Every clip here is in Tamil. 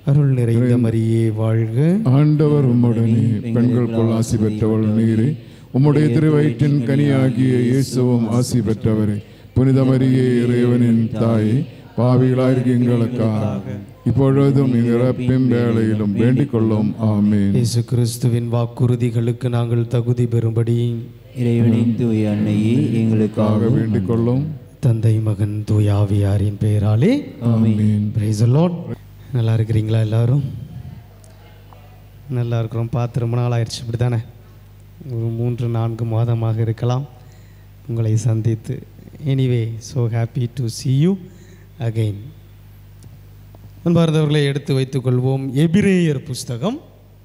அருள் நிறைந்த மரியே வாழ்க ஆண்டவர் உம்முடனே பெண்களுக்குள் ஆசி பெற்றவள் நீரே உம்முடைய திருவயிற்றின் கனியாகிய இயேசுவும் ஆசி பெற்றவரே புனித மரியே இறைவனின் தாயே பாவிகளாயிருக்க எங்களுக்காக இப்பொழுதும் இறப்பின் வேளையிலும் வேண்டிக் கொள்ளும் ஆமேன் இயேசு கிறிஸ்துவின் வாக்குறுதிகளுக்கு நாங்கள் தகுதி பெறும்படி இறைவனின் தூய அன்னையே எங்களுக்காக ஆக வேண்டிக் கொள்ளும் தந்தை மகன் தூயாவியாரின் பெயராலே ஆமீன் பிரைஸ் லார்ட் நல்லா இருக்கிறீங்களா எல்லாரும் நல்லா இருக்கிறோம் பார்த்து ரொம்ப நாள் ஆயிடுச்சு இப்படி தானே ஒரு மூன்று நான்கு மாதமாக இருக்கலாம் உங்களை சந்தித்து anyway so happy to see you again அன்பார்ந்தவர்களை எடுத்து வைத்துக்கொள்வோம் எபிரேயர் புஸ்தகம்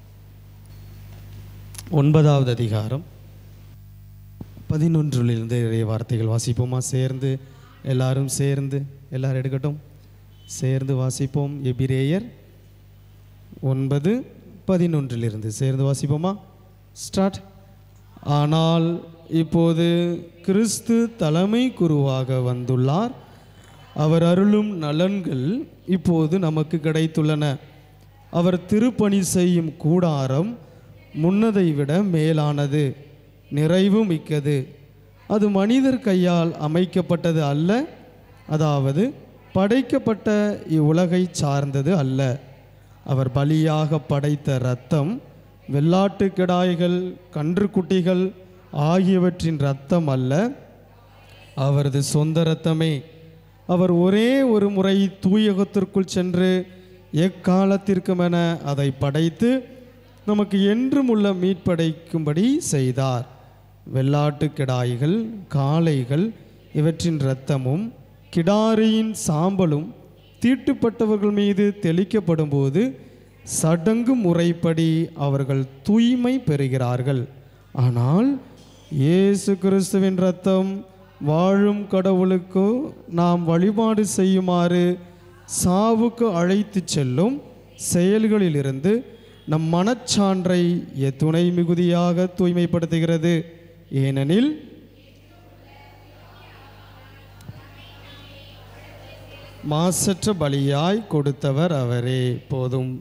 ஒன்பதாவது அதிகாரம் பதினொன்றிலிருந்து நிறைய வார்த்தைகள் வாசிப்போமா சேர்ந்து எல்லாரும் சேர்ந்து எல்லாரும் எடுக்கட்டும் சேர்ந்து வாசிப்போம் எபிரேயர் ஒன்பது பதினொன்றிலிருந்து சேர்ந்து வாசிப்போமா ஸ்டார்ட் ஆனால் இப்போது கிறிஸ்து தலைமை குருவாக வந்துள்ளார் அவர் அருளும் நலன்கள் இப்போது நமக்கு கிடைத்துள்ளன அவர் திருப்பணி செய்யும் கூடாரம் முன்னதை விட மேலானது நிறைவு மிக்கது அது மனிதர் கையால் அமைக்கப்பட்டது அல்ல அதாவது படைக்கப்பட்ட இவ்வுலகை சார்ந்தது அல்ல அவர் பலியாக படைத்த இரத்தம் வெள்ளாட்டு கிடாய்கள் கன்றுக்குட்டிகள் ஆகியவற்றின் இரத்தம் அல்ல அவரது சொந்த இரத்தமே அவர் ஒரே ஒரு முறை தூயகத்திற்குள் சென்று எக்காலத்திற்குமென அதை படைத்து நமக்கு என்றும் உள்ள மீட்படைக்கும்படி செய்தார் வெள்ளாட்டு கிடாய்கள் காளைகள் இவற்றின் இரத்தமும் கிடாரியின் சாம்பலும் தீட்டுப்பட்டவர்கள் மீது தெளிக்கப்படும்போது சடங்கு முறைப்படி அவர்கள் தூய்மை பெறுகிறார்கள் ஆனால் இயேசு கிறிஸ்துவின் இரத்தம் வாழும் கடவுளுக்கு நாம் வழிபாடு செய்யுமாறு சாவுக்கு அழைத்துச் செல்லும் செயல்களிலிருந்து நம் மனச்சான்றை எத்துணை மிகுதியாக தூய்மைப்படுத்துகிறது ஏனெனில் மாசற்ற பலியாய் கொடுத்தவர் அவரே போதும்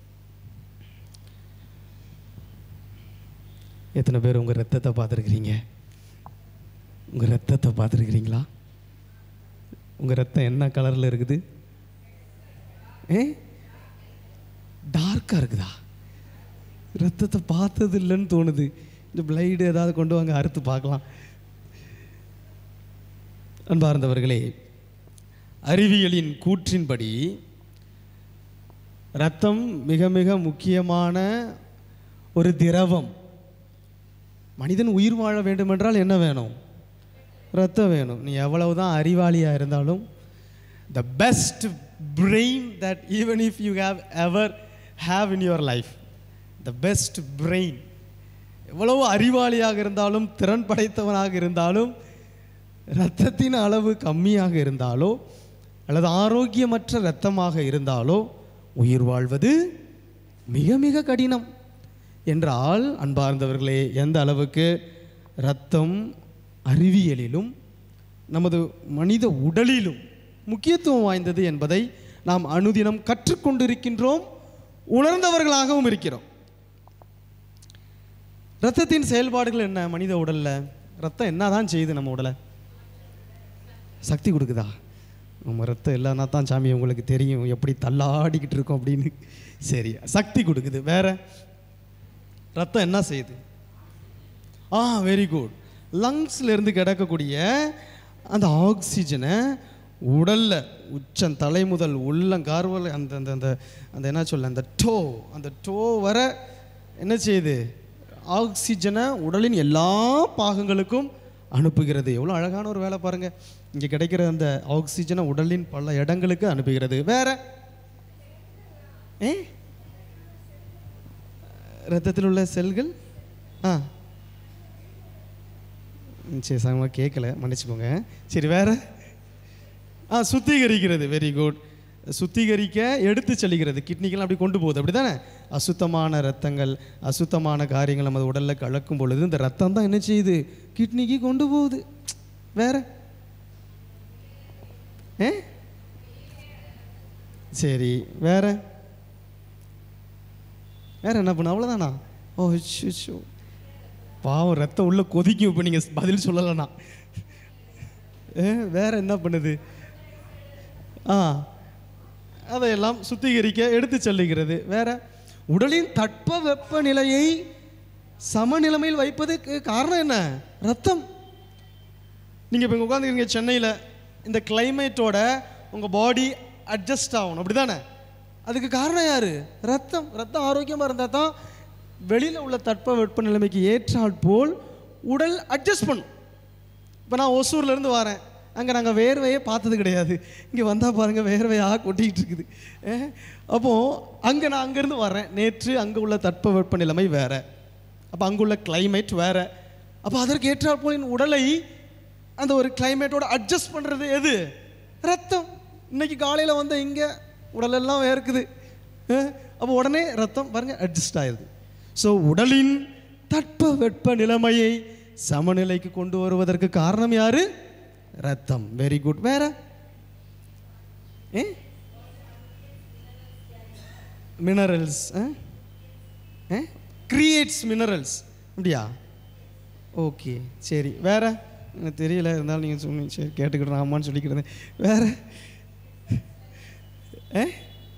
எத்தனை பேர் உங்கள் ரத்தத்தை பார்த்துருக்கிறீங்க உங்கள் ரத்தத்தை பார்த்துருக்கிறீங்களா உங்கள் ரத்தம் என்ன கலரில் இருக்குது ஏ டார்க்காக இருக்குதா ரத்தத்தை பார்த்தது இல்லைன்னு தோணுது இந்த பிளைடு ஏதாவது கொண்டு வாங்க அறுத்து பார்க்கலாம் அன்பார்ந்தவர்களே அறிவியலின் கூற்றின்படி ரத்தம் மிக மிக முக்கியமான ஒரு திரவம் மனிதன் உயிர் வாழ வேண்டுமென்றால் என்ன வேணும் ரத்தம் வேணும் நீ எவ்வளவுதான் அறிவாளியாக இருந்தாலும் the best brain that even if you have ever have in your life the best brain எவ்வளவு அறிவாளியாக இருந்தாலும் திறன் படைத்தவனாக இருந்தாலும் இரத்தத்தின் அளவு கம்மியாக இருந்தாலோ அல்லது ஆரோக்கியமற்ற இரத்தமாக இருந்தாலோ உயிர் வாழ்வது மிக மிக கடினம் என்றால் அன்பார்ந்தவர்களே எந்த அளவுக்கு இரத்தம் அறிவியலிலும் நமது மனித உடலிலும் முக்கியத்துவம் வாய்ந்தது என்பதை நாம் அனுதினம் கற்றுக்கொண்டிருக்கின்றோம் உணர்ந்தவர்களாகவும் இருக்கிறோம் இரத்தத்தின் செயல்பாடுகள் என்ன மனித உடல்ல ரத்தம் என்னதான் செய்யுது நம்ம உடலை சக்தி கொடுக்குதா நம்ம ரத்தம் இல்லைன்னா தான் சாமி உங்களுக்கு தெரியும் எப்படி தள்ளாடிக்கிட்டு இருக்கோம் அப்படின்னு சரி சக்தி கொடுக்குது வேற ரத்தம் என்ன செய்யுது ஆ வெரி குட் லங்ஸ்ல இருந்து கிடக்கக்கூடிய அந்த ஆக்சிஜனை உடல்ல உச்சம் தலை முதல் உள்ளங்கார்வல் அந்த அந்த அந்த அந்த என்ன சொல்ல அந்த டோ அந்த டோ வர என்ன செய்யுது ஆக்சிஜனை உடலின் எல்லா பாகங்களுக்கும் அனுப்புகிறது எவ்வளோ அழகான ஒரு வேலை பாருங்க இங்கே கிடைக்கிற அந்த ஆக்சிஜனை உடலின் பல இடங்களுக்கு அனுப்புகிறது வேற ஏ ரத்தத்தில் உள்ள செல்கள் ஆ ம், சரி சமமாக கேட்கல மன்னிச்சுக்கோங்க சரி வேற ஆ சுத்திகரிக்கிறது வெரி குட் சுத்திகரிக்க எடுத்து செல்கிறது கிட்னிக்கெல்லாம் அப்படி கொண்டு போகுது அப்படி தானே அசுத்தமான ரத்தங்கள் அசுத்தமான காரியங்கள் நமது உடலில் கலக்கும் பொழுது இந்த ரத்தம் தான் என்ன செய்யுது கிட்னிக்கு கொண்டு போகுது வேற ஏ சரி வேற வேற என்ன பண்ண அவ்வளோதானா ஓ ஷோ பாவம் ரத்தம் உள்ள கொதிக்கும் இப்போ நீங்கள் பதில் சொல்லலைண்ணா ஏ வேற என்ன பண்ணுது ஆ அதையெல்லாம் சுத்திகரிக்க எடுத்து செல்லுகிறது வேற உடலின் தட்ப வெப்ப நிலையை சமநிலைமையில் வைப்பதுக்கு காரணம் என்ன ரத்தம் நீங்கள் இப்போ உட்காந்துருக்கீங்க சென்னையில் இந்த கிளைமேட்டோட உங்கள் பாடி அட்ஜஸ்ட் ஆகணும் அப்படி தானே அதுக்கு காரணம் யார் ரத்தம் ரத்தம் ஆரோக்கியமாக இருந்தால் தான் வெளியில் உள்ள தட்ப வெப்ப நிலைமைக்கு ஏற்றால் போல் உடல் அட்ஜஸ்ட் பண்ணும் இப்போ நான் ஒசூர்லேருந்து வரேன் அங்கே நாங்கள் வேர்வையே பார்த்தது கிடையாது இங்கே வந்தால் பாருங்கள் வேர்வையாக கொட்டிக்கிட்டு இருக்குது அஹ், அப்போது அங்கே நான் அங்கேருந்து வரேன் நேற்று அங்கே உள்ள தட்ப வெப்ப நிலைமை வேறு அப்போ அங்குள்ள climate வேறு அப்போ அதற்கு ஏற்றாற் போல் என் உடலை அந்த ஒரு கிளைமேட்டோட அட்ஜஸ்ட் பண்ணுறது எது ரத்தம் இன்னைக்கு காலையில் வந்த இங்கே உடலெல்லாம் வேர்க்குது அஹ், அப்போ உடனே ரத்தம் பாருங்க அட்ஜஸ்ட் ஆயிடுது ஸோ உடலின் தட்ப வெப்ப நிலைமையை சமநிலைக்கு கொண்டு வருவதற்கு காரணம் யாரு ரத்தம் வெரி குட் வேற ஏ மினரல்ஸ் கிரியேட்ஸ் மினரல்ஸ் அப்படியா ஓகே சரி வேற எனக்கு தெரியல இருந்தாலும் நீங்கள் சொன்னீங்க சரி கேட்டுக்கிட்டு ஆமான்னு சொல்லிக்கிறேன் வேற ஏ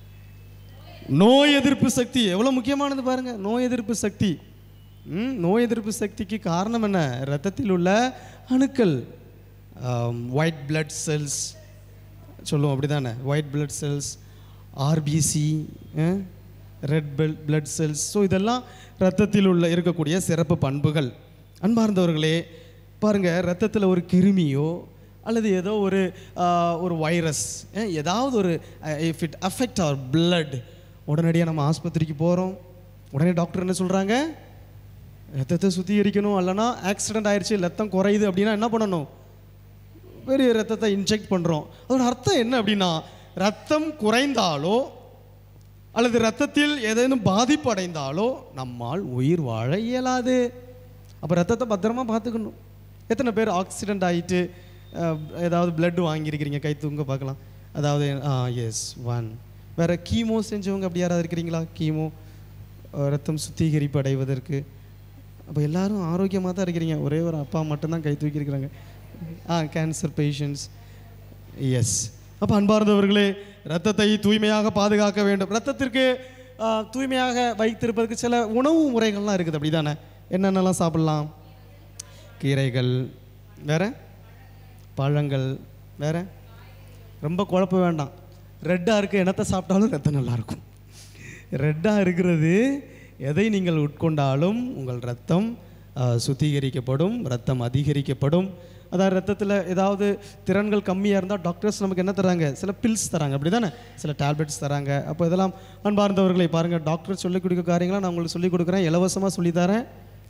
நோய் எதிர்ப்பு சக்தி எவ்வளோ முக்கியமானது பாருங்க நோய் எதிர்ப்பு சக்தி ம், நோய் எதிர்ப்பு சக்திக்கு காரணம் என்ன ரத்தத்தில் உள்ள அணுக்கள் ஒயிட் blood செல்ஸ் சொல்லுவோம் அப்படி தானே white blood cells RBC red bell blood cells so இதெல்லாம் ரத்தத்தில் உள்ள இருக்கக்கூடிய சிறப்பு பண்புகள் அன்பார்ந்தவர்களே பாருங்க ரத்தத்தில் ஒரு கிருமியோ அல்லது ஏதோ ஒரு ஆஹ், ஒரு வைரஸ் ஏதாவது ஒரு if it affect our blood உடனடியாக நம்ம ஆஸ்பத்திரிக்கு போகிறோம் உடனே டாக்டர் என்ன சொல்கிறாங்க ரத்தத்தை சுத்திகரிக்கணும் அல்லனா ஆக்சிடென்ட் ஆயிடுச்சு ரத்தம் குறையுது அப்படின்னா என்ன பண்ணணும் பெரிய ரத்தத்தை இன்ஜெக்ட் பண்ணுறோம் அதோட அர்த்தம் என்ன அப்படின்னா ரத்தம் குறைந்தாலோ அல்லது ரத்தத்தில் ஏதேனும் பாதிப்பு அடைந்தாலோ நம்மால் உயிர் வாழ இயலாது அப்போ ரத்தத்தை பத்திரமா பார்த்துக்கணும் எத்தனை பேர் ஆக்சிடென்ட் ஆகிட்டு ஏதாவது blood வாங்கியிருக்கிறீங்க கை தூங்க பார்க்கலாம் அதாவது ஆ எஸ் ஒன் வேற கீமோ செஞ்சவங்க அப்படி யாராவது இருக்கிறீங்களா கீமோ ரத்தம் சுத்திகரிப்பு அடைவதற்கு அப்போ எல்லாரும் ஆரோக்கியமாக தான் இருக்கிறீங்க ஒரே ஒரு அப்பா மட்டும்தான் கை தூக்கி இருக்கிறாங்க ஆ கேன்சர் பேஷண்ட்ஸ் எஸ் அப்போ அன்பார்ந்தவர்களே ரத்தத்தை தூய்மையாக பாதுகாக்க வேண்டும் ரத்தத்திற்கு ஆ, தூய்மையாக வைத்திருப்பதற்கு சில உணவு முறைகள்லாம் இருக்குது அப்படி தானே என்னென்னலாம் சாப்பிட்லாம் கீரைகள் வேற பழங்கள் வேற ரொம்ப குழப்ப வேண்டாம் ரெட்டாக இருக்க என்னத்தை சாப்பிட்டாலும் ரத்தம் நல்லா இருக்கும் ரெட்டாக இருக்கிறது எதை நீங்கள் உட்கொண்டாலும் உங்கள் ரத்தம் ஆ, சுத்திகரிக்கப்படும் ரத்தம் அதிகரிக்கப்படும் அதாவது ரத்தத்தில் ஏதாவது திறன்கள் கம்மியாக இருந்தால் டாக்டர்ஸ் நமக்கு என்ன தராங்க சில பில்ஸ் தராங்க அப்படி தானே சில டேப்லெட்ஸ் தராங்க அப்போ இதெல்லாம் அன்பார்ந்தவர்களை பாருங்கள் டாக்டர் சொல்லிக் கொடுக்க காரியங்களை நான் உங்களுக்கு சொல்லிக் கொடுக்குறேன் இலவசமாக சொல்லித்தரேன்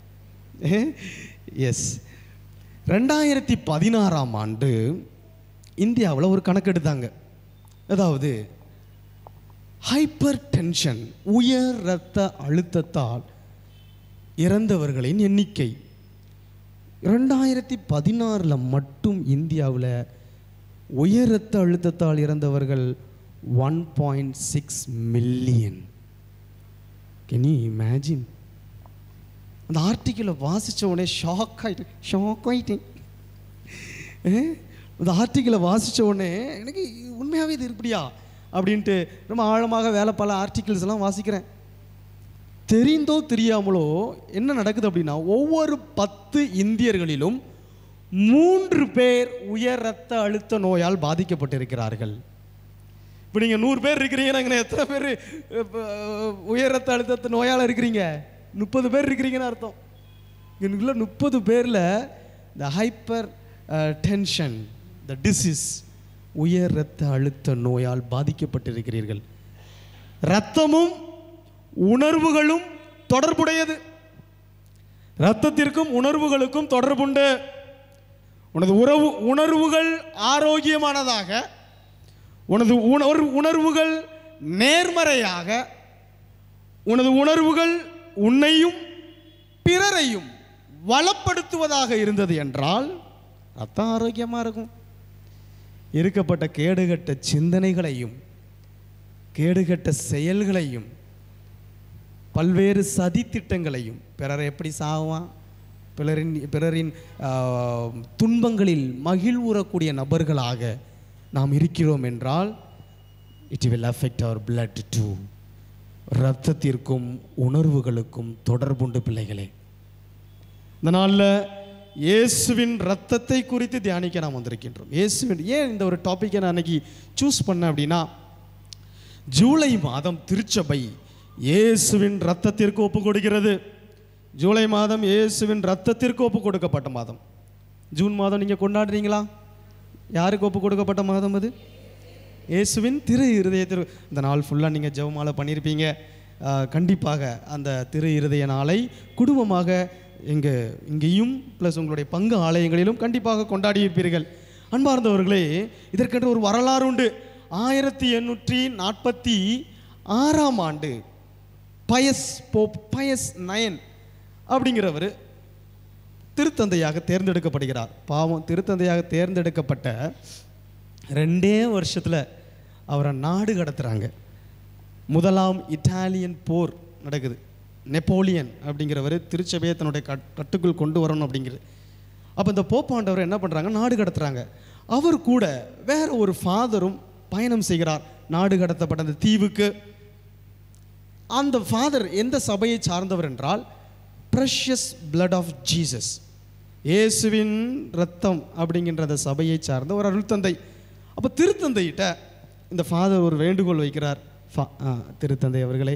எஸ் ரெண்டாயிரத்தி பதினாறாம் ஆண்டு இந்தியாவில் ஒரு கணக்கு எடுத்தாங்க அதாவது ஹைப்பர் டென்ஷன் உயர் இரத்த அழுத்தத்தால் இறந்தவர்களின் எண்ணிக்கை ரெண்டாயிரத்தி பதினாறில் மட்டும் இந்தியாவில் உயர் இரத்த அழுத்தத்தால் இறந்தவர்கள் one point six million can you imagine அந்த ஆர்டிக்கிளை வாசித்த உடனே ஷாக் ஆகிட்டேன் ஷாக் ஆகிட்டேன் ஏ? அந்த ஆர்டிக்கிளை வாசித்த உடனே எனக்கு உண்மையாகவே இது இப்படியா அப்படின்ட்டு ரொம்ப ஆழமாக வேலை பல ஆர்டிகிள்ஸ் எல்லாம் வாசிக்கிறேன் தெரிந்தோ தெரியாமலோ என்ன நடக்குது அப்படின்னா ஒவ்வொரு பத்து இந்தியர்களிலும் மூன்று பேர் உயர் ரத்த அழுத்த நோயால் பாதிக்கப்பட்டிருக்கிறார்கள் இப்போ நீங்கள் நூறு பேர் இருக்கிறீங்கன்னா எத்தனை பேர் உயர் ரத்த அழுத்தத்து நோயால் இருக்கிறீங்க முப்பது பேர் இருக்கிறீங்கன்னு அர்த்தம் எனக்குள்ள முப்பது பேரில் இந்த ஹைப்பர் டென்ஷன் த டிசீஸ் உயர் இரத்த அழுத்த நோயால் பாதிக்கப்பட்டிருக்கிறீர்கள் இரத்தமும் உணர்வுகளும் தொடர்புடையது இரத்தத்திற்கும் உணர்வுகளுக்கும் தொடர்புண்டு உனது உறவு உணர்வுகள் ஆரோக்கியமானதாக உனது உணர் உணர்வுகள் நேர்மறையாக உனது உணர்வுகள் உன்னையும் பிறரையும் வளப்படுத்துவதாக இருந்தது என்றால் ரத்தம் ஆரோக்கியமாக இருக்கும் இருக்கப்பட்ட கேடுகட்ட சிந்தனைகளையும் கேடுகட்ட செயல்களையும் பல்வேறு சதி திட்டங்களையும் பிறரை எப்படி சாவான் பிறரின் பிறரின் ஆ, துன்பங்களில் மகிழ்வுறக்கூடிய நபர்களாக நாம் இருக்கிறோம் என்றால் it will affect our blood too இரத்தத்திற்கும் உணர்வுகளுக்கும் தொடர்புண்டு பிள்ளைகளே இந்த நாளில் இயேசுவின் ரத்தத்தை குறித்து தியானிக்க நாம் வந்திருக்கின்றோம் இயேசுவின் ஏன் இந்த ஒரு டாப்பிக்கை நான் அன்னைக்கு சூஸ் பண்ணேன் அப்படின்னா ஜூலை மாதம் திருச்சபை இயேசுவின் ரத்தத்திற்கு ஒப்பு கொடுக்கிறது ஜூலை மாதம் இயேசுவின் ரத்தத்திற்கு ஒப்பு கொடுக்கப்பட்ட மாதம் ஜூன் மாதம் நீங்கள் கொண்டாடுறீங்களா யாருக்கு ஒப்பு கொடுக்கப்பட்ட மாதம் அது இயேசுவின் திரு இருதயத்திற்கு இந்த நாள் ஃபுல்லாக நீங்கள் ஜெபமாலை பண்ணியிருப்பீங்க ஆஹ், கண்டிப்பாக அந்த திரு இருதய நாளை குடும்பமாக இங்கே இங்கேயும் ப்ளஸ் உங்களுடைய பங்கு ஆலயங்களிலும் கண்டிப்பாக கொண்டாடியிருப்பீர்கள் அன்பார்ந்தவர்களே இதற்கென்று ஒரு வரலாறு உண்டு ஆயிரத்தி எண்ணூற்றி நாற்பத்தி ஆறாம் ஆண்டு பயஸ் போப் பயஸ் நயன் அப்படிங்கிறவர் திருத்தந்தையாக தேர்ந்தெடுக்கப்படுகிறார் பாவம் திருத்தந்தையாக தேர்ந்தெடுக்கப்பட்ட ரெண்டே வருஷத்தில் அவரை நாடு கடத்துறாங்க முதலாம் இட்டாலியன் போர் நடக்குது நெப்போலியன் அப்படிங்கிறவர் திருச்சபையை தன்னுடைய கட்- கட்டுக்குள் கொண்டு வரணும் அப்படிங்கிறது அப்போ இந்த போப்பாண்டவர் என்ன பண்ணுறாங்க நாடு கடத்துறாங்க அவர் கூட வேற ஒரு ஃபாதரும் பயணம் செய்கிறார் நாடு கடத்தப்பட்ட அந்த தீவுக்கு அந்த ஃபாதர் எந்த சபையை சார்ந்தவர் என்றால் ப்ரெஷியஸ் blood ஆஃப் ஜீசஸ் இயேசுவின் ரத்தம் அப்படிங்கின்ற அந்த சபையை சார்ந்த ஒரு அருள்தந்தை அப்போ திருத்தந்தையிட்ட இந்த ஃபாதர் ஒரு வேண்டுகோள் வைக்கிறார் ஃபா- ஆ, திருத்தந்தை அவர்களே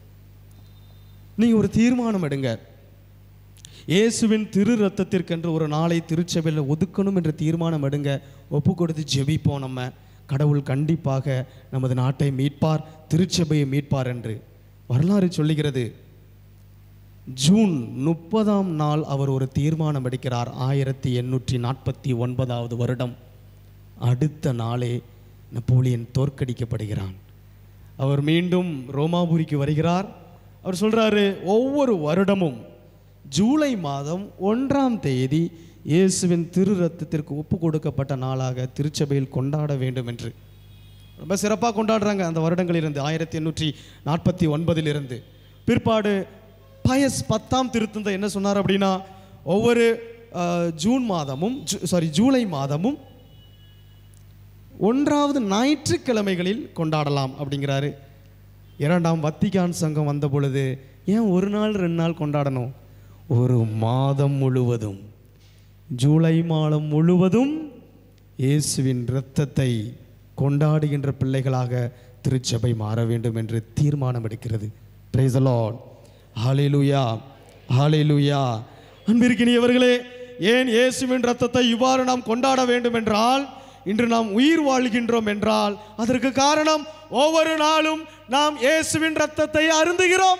நீங்கள் ஒரு தீர்மானம் எடுங்க இயேசுவின் திரு ரத்தத்திற்கென்று ஒரு நாளை திருச்சபையில் ஒதுக்கணும் என்ற தீர்மானம் எடுங்க ஒப்பு கொடுத்து ஜெபிப்போம் நம்ம கடவுள் கண்டிப்பாக நமது நாட்டை மீட்பார் திருச்சபையை மீட்பார் என்று வரலாறு சொல்லுகிறது ஜூன் முப்பதாம் நாள் அவர் ஒரு தீர்மானம் எடுக்கிறார் ஆயிரத்தி எண்ணூற்றி நாற்பத்தி ஒன்பதாவது வருடம் அடுத்த நாளே நப்போலியன் தோற்கடிக்கப்படுகிறான் அவர் மீண்டும் ரோமாபுரிக்கு வருகிறார் அவர் சொல்றாரு ஒவ்வொரு வருடமும் ஜூலை மாதம் ஒன்றாம் தேதி இயேசுவின் திரு ரத்தத்திற்கு ஒப்பு கொடுக்கப்பட்ட நாளாக திருச்சபையில் கொண்டாட வேண்டும் என்று ரொம்ப சிறப்பாக கொண்டாடுறாங்க அந்த வருடங்களிலிருந்து ஆயிரத்தி எண்ணூற்றி நாற்பத்தி ஒன்பதிலிருந்து பிற்பாடு பயஸ் பத்தாம் திருத்தந்தை என்ன சொன்னார் அப்படின்னா ஒவ்வொரு அஹ், ஜூன் மாதமும் சாரி ஜூலை மாதமும் ஒன்றாவது ஞாயிற்றுக்கிழமைகளில் கொண்டாடலாம் அப்படிங்கிறாரு இரண்டாம் வத்திகான் சங்கம் வந்த பொழுது ஏன் ஒரு நாள் ரெண்டு நாள் கொண்டாடணும் ஒரு மாதம் முழுவதும் ஜூலை மாதம் முழுவதும் இயேசுவின் இரத்தத்தை கொண்டாடுகின்ற பிள்ளைகளாக திருச்சபை மாற வேண்டும் என்று தீர்மானம் எடுக்கிறது பிரைஸ் லார்ட் ஹalleluya ஹalleluya அன்பிற்கினியவர்களே ஏன் இயேசுவின் ரத்தத்தை இவ்வாறு நாம் கொண்டாட வேண்டும் என்றால் இன்று நாம் உயிர் வாழ்கின்றோம் என்றால் அதற்கு காரணம் ஒவ்வொரு நாளும் நாம் இயேசுவின் ரத்தத்தை அருந்துகிறோம்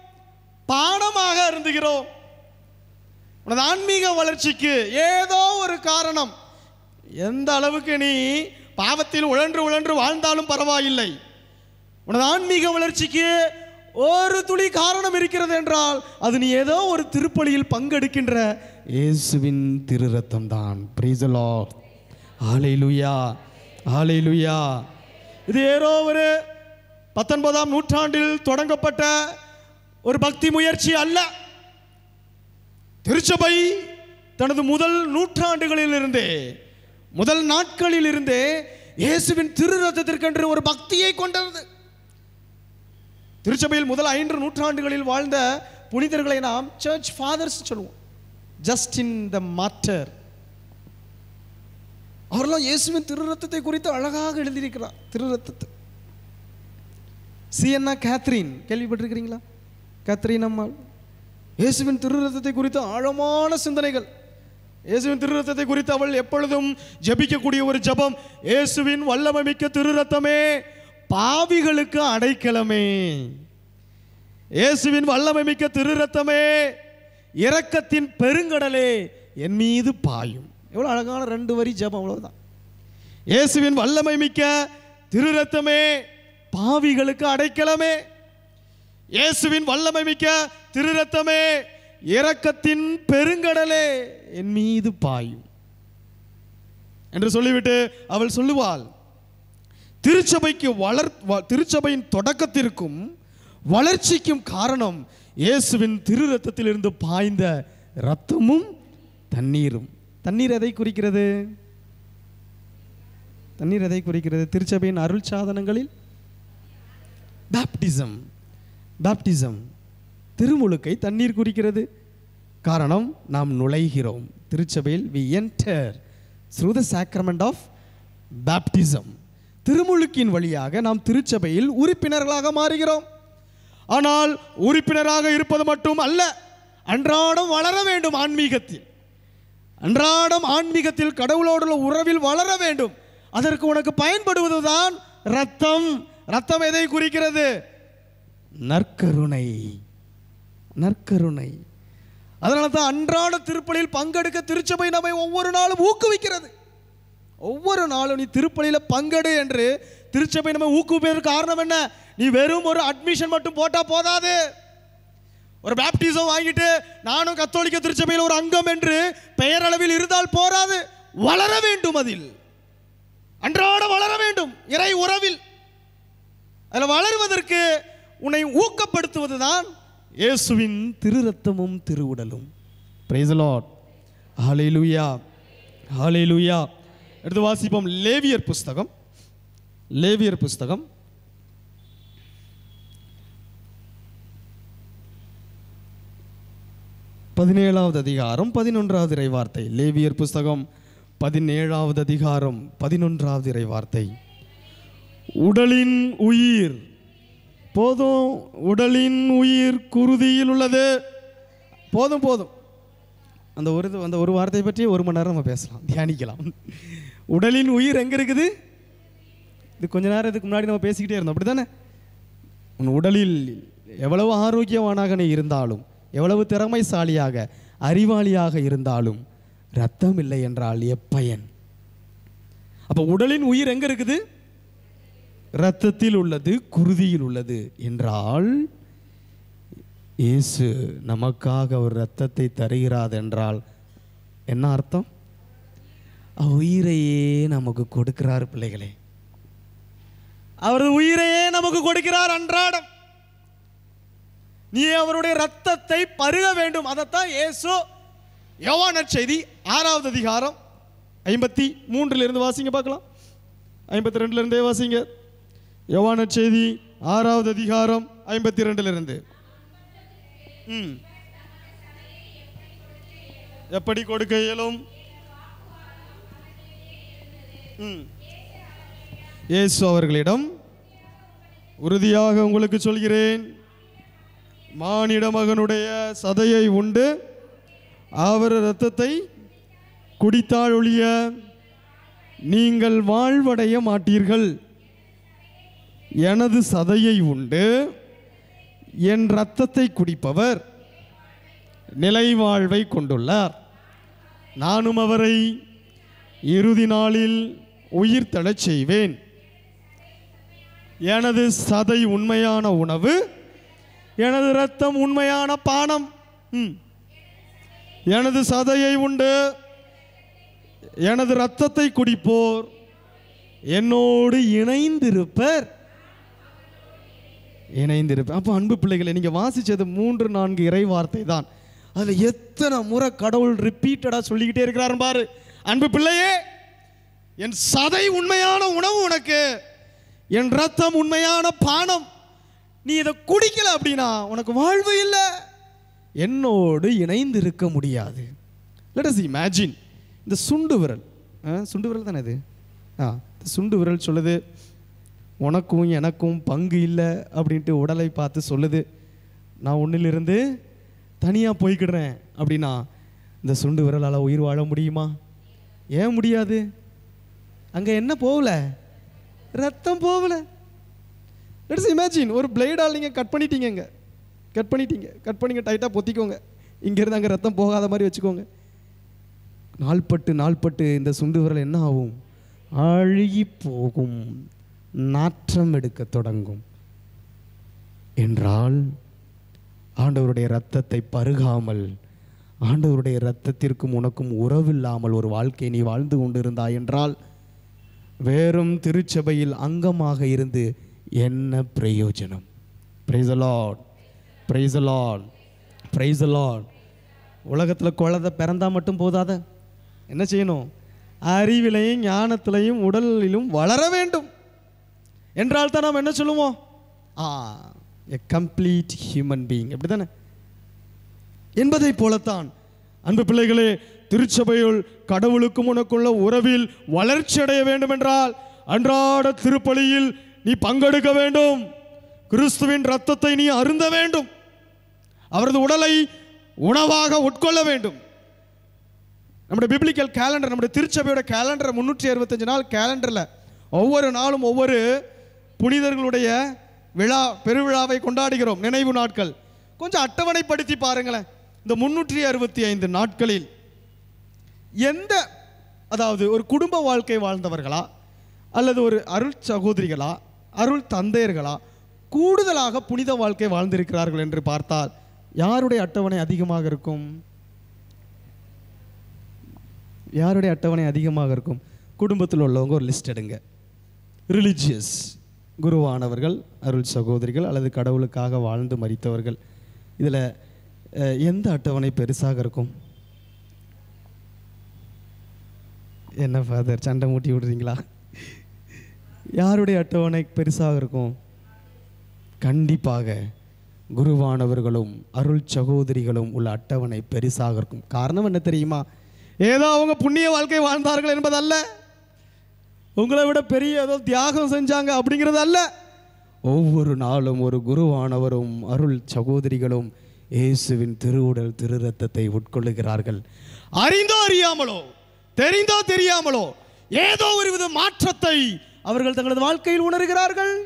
பானமாக அருந்துகிறோம் உனது ஆன்மீக வளர்ச்சிக்கு ஏதோ ஒரு காரணம் எந்த அளவுக்கு நீ பாவத்தில் உழன்று உழன்று வாழ்ந்தாலும் பரவாயில்லை உனது ஆன்மீக வளர்ச்சிக்கு ஒரு துளி காரணம் இருக்கிறது என்றால் அது நீ ஏதோ ஒரு திருப்பலியில் பங்கெடுக்கின்ற இயேசுவின் திரு ரத்தம் தான் பிரீசலோ ஆலைலுயா ஆலைலுயா இது ஏதோ ஒரு பத்தொன்பதாம் நூற்றாண்டில் தொடங்கப்பட்ட ஒரு பக்தி முயற்சி அல்ல திருச்சபை தனது முதல் நூற்றாண்டுகளிலிருந்தே முதல் நாட்களிலிருந்தே இயேசுவின் திரு ரத்தத்திற்கென்று ஒரு பக்தியை கொண்டது திருச்சபையில் முதல் ஐந்து நூற்றாண்டுகளில் வாழ்ந்த புனிதர்களை நாம் சர்ச் ஃபாதர்ஸ் சொல்லுவோம் ஜஸ்டின் த மாட்டர் அவரெல்லாம் இயேசுவின் திரு ரத்தத்தை குறித்து அழகாக எழுதியிருக்கிறார் திரு ரத்தத்தை சிஎன்னா கேத்ரின் கேள்விப்பட்டிருக்கிறீங்களா கேத்ரின் அம்மாள் இயேசுவின் திரு ரத்தத்தை குறித்து ஆழமான சிந்தனைகள் இயேசுவின் திரு ரத்தத்தை குறித்து அவள் எப்பொழுதும் ஜெபிக்கக்கூடிய ஒரு ஜெபம் இயேசுவின் வல்லமைமிக்க திரு ரத்தமே பாவிகளுக்கு அடைக்கலமே இயேசுவின் வல்லமைமிக்க திரு ரத்தமே இரக்கத்தின் பெருங்கடலே என் மீது பாயும் எவ்வளோ அழகான ரெண்டு வரி ஜெபம் அவ்வளவுதான் இயேசுவின் வல்லமை மிக்க திரு ரத்தமே பாவிகளுக்கு அடைக்கலமே இயேசுவின் வல்லமை மிக்க திரு ரத்தமே இரக்கத்தின் பெருங்கடலே என் மீது பாயும் என்று சொல்லிவிட்டு அவள் சொல்லுவாள் திருச்சபைக்கு வளர் வ- திருச்சபையின் தொடக்கத்திற்கும் வளர்ச்சிக்கும் காரணம் இயேசுவின் திரு ரத்தத்திலிருந்து பாய்ந்த ரத்தமும் தண்ணீரும் தண்ணீர் எதை குறிக்கிறது தண்ணீர் எதை குறிக்கிறது திருச்சபையின் அருள் சாதனங்களில் பேப்டிசம் பேப்டிசம் திருமுழுக்கை தண்ணீர் குறிக்கிறது காரணம் நாம் நுழைகிறோம் திருச்சபையில் we enter through the sacrament of baptism திருமுழுக்கின் வழியாக நாம் திருச்சபையில் உறுப்பினர்களாக மாறுகிறோம் ஆனால் உறுப்பினராக இருப்பது மட்டும் அல்ல அன்றாடம் வளர வேண்டும் ஆன்மீகத்தில் அன்றாடம் ஆன்மீகத்தில் கடவுளோடுள்ள உறவில் வளர வேண்டும் அதற்கு உனக்கு பயன்படுவதுதான் ரத்தம் ரத்தம் எதை குறிக்கிறது நற்கருணை நற்கருணை அதனால தான் அன்றாட திருப்பலியில் பங்கெடுக்க திருச்சபை நம்மை ஒவ்வொரு நாளும் ஊக்குவிக்கிறது ஒவ்வொரு நாளும் நீ திருப்பலியில் பங்கெடு என்று திருச்சபை நம்ம ஊக்குவிப்பதற்கு காரணம் என்ன நீ வெறும் ஒரு அட்மிஷன் மட்டும் போட்டா போதாது ஒரு பேப்டிசம் வாங்கிட்டு நானும் கத்தோலிக்க திருச்சபையில் ஒரு அங்கம் என்று பெயரளவில் இருந்தால் போராது வளர வேண்டும் அதில் அன்றாட வளர வேண்டும் இறை உறவில் அதில் வளருவதற்கு உன்னை ஊக்கப்படுத்துவதுதான் இயேசுவின் திரு ரத்தமும் திருவுடலும் பிரைஸ் லார்ட் ஹalleluya ஹalleluya எடுத்து வாசிப்போம் லேவியர் புஸ்தகம் லேவியர் புஸ்தகம் பதினேழாவது அதிகாரம் பதினொன்றாவது இறைவார்த்தை லேவியர் புஸ்தகம் பதினேழாவது அதிகாரம் பதினொன்றாவது இறைவார்த்தை உடலின் உயிர் போதும் உடலின் உயிர் குருதியில் உள்ளது போதும் போதும் அந்த ஒரு இது- அந்த ஒரு வார்த்தை பற்றி ஒரு மணி நேரம் நம்ம பேசலாம் தியானிக்கலாம் உடலின் உயிர் எங்கே இருக்குது இது கொஞ்ச நேரம் இதுக்கு முன்னாடி நம்ம பேசிக்கிட்டே இருந்தோம் அப்படி தானே உன் உடலில் எவ்வளவு ஆரோக்கியவானாக நீ இருந்தாலும் எவ்வளவு திறமைசாலியாக அறிவாளியாக இருந்தாலும் ரத்தம் இல்லை என்றால் எப்பயன் அப்போ உடலின் உயிர் எங்க இருக்குது இரத்தத்தில் உள்ளது குருதியில் உள்ளது என்றால் இயேசு நமக்காக ஒரு இரத்தத்தை தருகிறார் என்றால் என்ன அர்த்தம் அவர் உயிரையே நமக்கு கொடுக்கிறார் பிள்ளைகளே அவரது உயிரையே நமக்கு கொடுக்கிறார் அன்றாடம் நீ அவருடைய ரத்தத்தை பருக வேண்டும் அதைத்தான் இயேசு யோவான் செய்தி ஆறாவது அதிகாரம் ஐம்பத்தி மூன்றுல இருந்து வாசிங்க பார்க்கலாம் ஐம்பத்தி ரெண்டுல இருந்தே வாசிங்க யோவான் செய்தி ஆறாவது அதிகாரம் ஐம்பத்தி ரெண்டுல இருந்து ம் எப்படி கொடுக்க இயலும் ம் இயேசு அவர்களிடம் உறுதியாக உங்களுக்கு சொல்கிறேன் மானிட மகனுடைய சதையை உண்டு அவர் இரத்தத்தை குடித்தால் ஒழிய நீங்கள் வாழ்வடைய மாட்டீர்கள் எனது சதையை உண்டு என் இரத்தத்தை குடிப்பவர் நிலை வாழ்வை கொண்டுள்ளார் நானும் அவரை இறுதி நாளில் உயிர் தழச் செய்வேன் எனது சதை உண்மையான உணவு எனது இரத்தம் உண்மையான பானம் ம். எனது சதையை உண்டு எனது இரத்தத்தை குடிப்போர் என்னோடு இணைந்திருப்பர் இணைந்திருப்பேன் அப்போ அன்பு பிள்ளைகளை நீங்கள் வாசிச்சது மூன்று நான்கு இறை வார்த்தை தான் அதில் எத்தனை முறை கடவுள் ரிப்பீட்டடாக சொல்லிக்கிட்டே இருக்கிறாரு பாரு அன்பு பிள்ளையே என் சதை உண்மையான உணவு உனக்கு என் ரத்தம் உண்மையான பானம் நீ இதை குடிக்கல அப்படின்னா உனக்கு வாழ்வு இல்லை என்னோடு இணைந்து இருக்க முடியாது லெட் அஸ் இமேஜின் இந்த சுண்டு விரல் ஆ, சுண்டு விரல் தானே இது ஆ இந்த சுண்டு விரல் சொல்லுது உனக்கும் எனக்கும் பங்கு இல்லை அப்படின்ட்டு உடலை பார்த்து சொல்லுது நான் ஒன்றிலிருந்து தனியாக போய்க்கிடுறேன் அப்படின்னா இந்த சுண்டு விரலால் உயிர் வாழ முடியுமா ஏன் முடியாது அங்கே என்ன போகல ரத்தம் போகல லெட்ஸ் இமேஜின் ஒரு பிளேடால் நீங்கள் கட் பண்ணிட்டீங்க கட் பண்ணிட்டீங்க கட் பண்ணிங்க டைட்டாக பொத்திக்கோங்க இங்கேருந்து அங்கே ரத்தம் போகாத மாதிரி வச்சுக்கோங்க நாள்பட்டு நாள்பட்டு இந்த சுண்டு விரல் என்ன ஆகும் அழுகி போகும் நாற்றம் எடுக்க தொடங்கும் என்றால் ஆண்டவருடைய இரத்தத்தை பருகாமல் ஆண்டவருடைய இரத்தத்திற்கும் உனக்கும் உறவில்லாமல் ஒரு வாழ்க்கை நீ வாழ்ந்து கொண்டிருந்தாய் என்றால் வெறும் திருச்சபையில் அங்கமாக இருந்து என்ன பிரயோஜனம் praise Lord praise Lord praise Lord உலகத்தில் குழந்தை பிறந்தா மட்டும் போதாத என்ன செய்யணும் அறிவிலையும் ஞானத்திலையும் உடலிலும் வளர வேண்டும் என்றால் தான் நாம் என்ன சொல்லுவோம் ah a complete human being அப்படி தானே என்பதை போலத்தான் அன்பு பிள்ளைகளே திருச்சபையுள் கடவுளுக்கும் உனக்குள்ள உறவில் வளர்ச்சி அடைய வேண்டும் என்றால் அன்றாட திருப்பலியில் நீ பங்கெடுக்க வேண்டும் கிறிஸ்துவின் ரத்தத்தை நீ அருந்த வேண்டும் அவரது உடலை உணவாக உட்கொள்ள வேண்டும் நம்முடைய பிப்ளிக்கல் கேலண்டர் நம்முடைய திருச்சபையோட கேலண்டர் முன்னூற்றி அறுபத்தஞ்சு நாள் கேலண்டரில் ஒவ்வொரு நாளும் ஒவ்வொரு புனிதர்களுடைய விழா பெருவிழாவை கொண்டாடுகிறோம் நினைவு நாட்கள் கொஞ்சம் அட்டவணைப்படுத்தி பாருங்களேன் இந்த முன்னூற்றி அறுபத்தி ஐந்து நாட்களில் எந்த அதாவது ஒரு குடும்ப வாழ்க்கை வாழ்ந்தவர்களா அல்லது ஒரு அருள் சகோதரிகளா அருள் தந்தையர்களா கூடுதலாக புனித வாழ்க்கை வாழ்ந்திருக்கிறார்கள் என்று பார்த்தால் யாருடைய அட்டவணை அதிகமாக இருக்கும் யாருடைய அட்டவணை அதிகமாக இருக்கும் குடும்பத்தில் உள்ளவங்க ஒரு லிஸ்ட் எடுங்க ரிலிஜியஸ் குருவானவர்கள் அருள் சகோதரிகள் அல்லது கடவுளுக்காக வாழ்ந்து மரித்தவர்கள் இதில் எந்த அட்டவணை பெருசாக இருக்கும் என்ன ஃபாதர் சண்டை மூட்டி விடுறீங்களா யாருடைய அட்டவணை பெருசாக இருக்கும் கண்டிப்பாக குருவானவர்களும் அருள் சகோதரிகளும் உள்ள அட்டவணை பெருசாக இருக்கும் காரணம் என்ன தெரியுமா ஏதோ அவங்க புண்ணிய வாழ்க்கை வாழ்ந்தார்கள் என்பதல்ல உங்களை விட பெரிய ஏதோ தியாகம் செஞ்சாங்க அப்படிங்கிறது அல்ல ஒவ்வொரு நாளும் ஒரு குருவானவரும் அருள் சகோதரிகளும் இயேசுவின் திருவுடல் திரு ரத்தத்தை உட்கொள்ளுகிறார்கள் அறிந்தோ அறியாமலோ தெரிந்தோ தெரியாமலோ ஏதோ ஒரு வித மாற்றத்தை அவர்கள் தங்களது வாழ்க்கையில் உணர்கிறார்கள்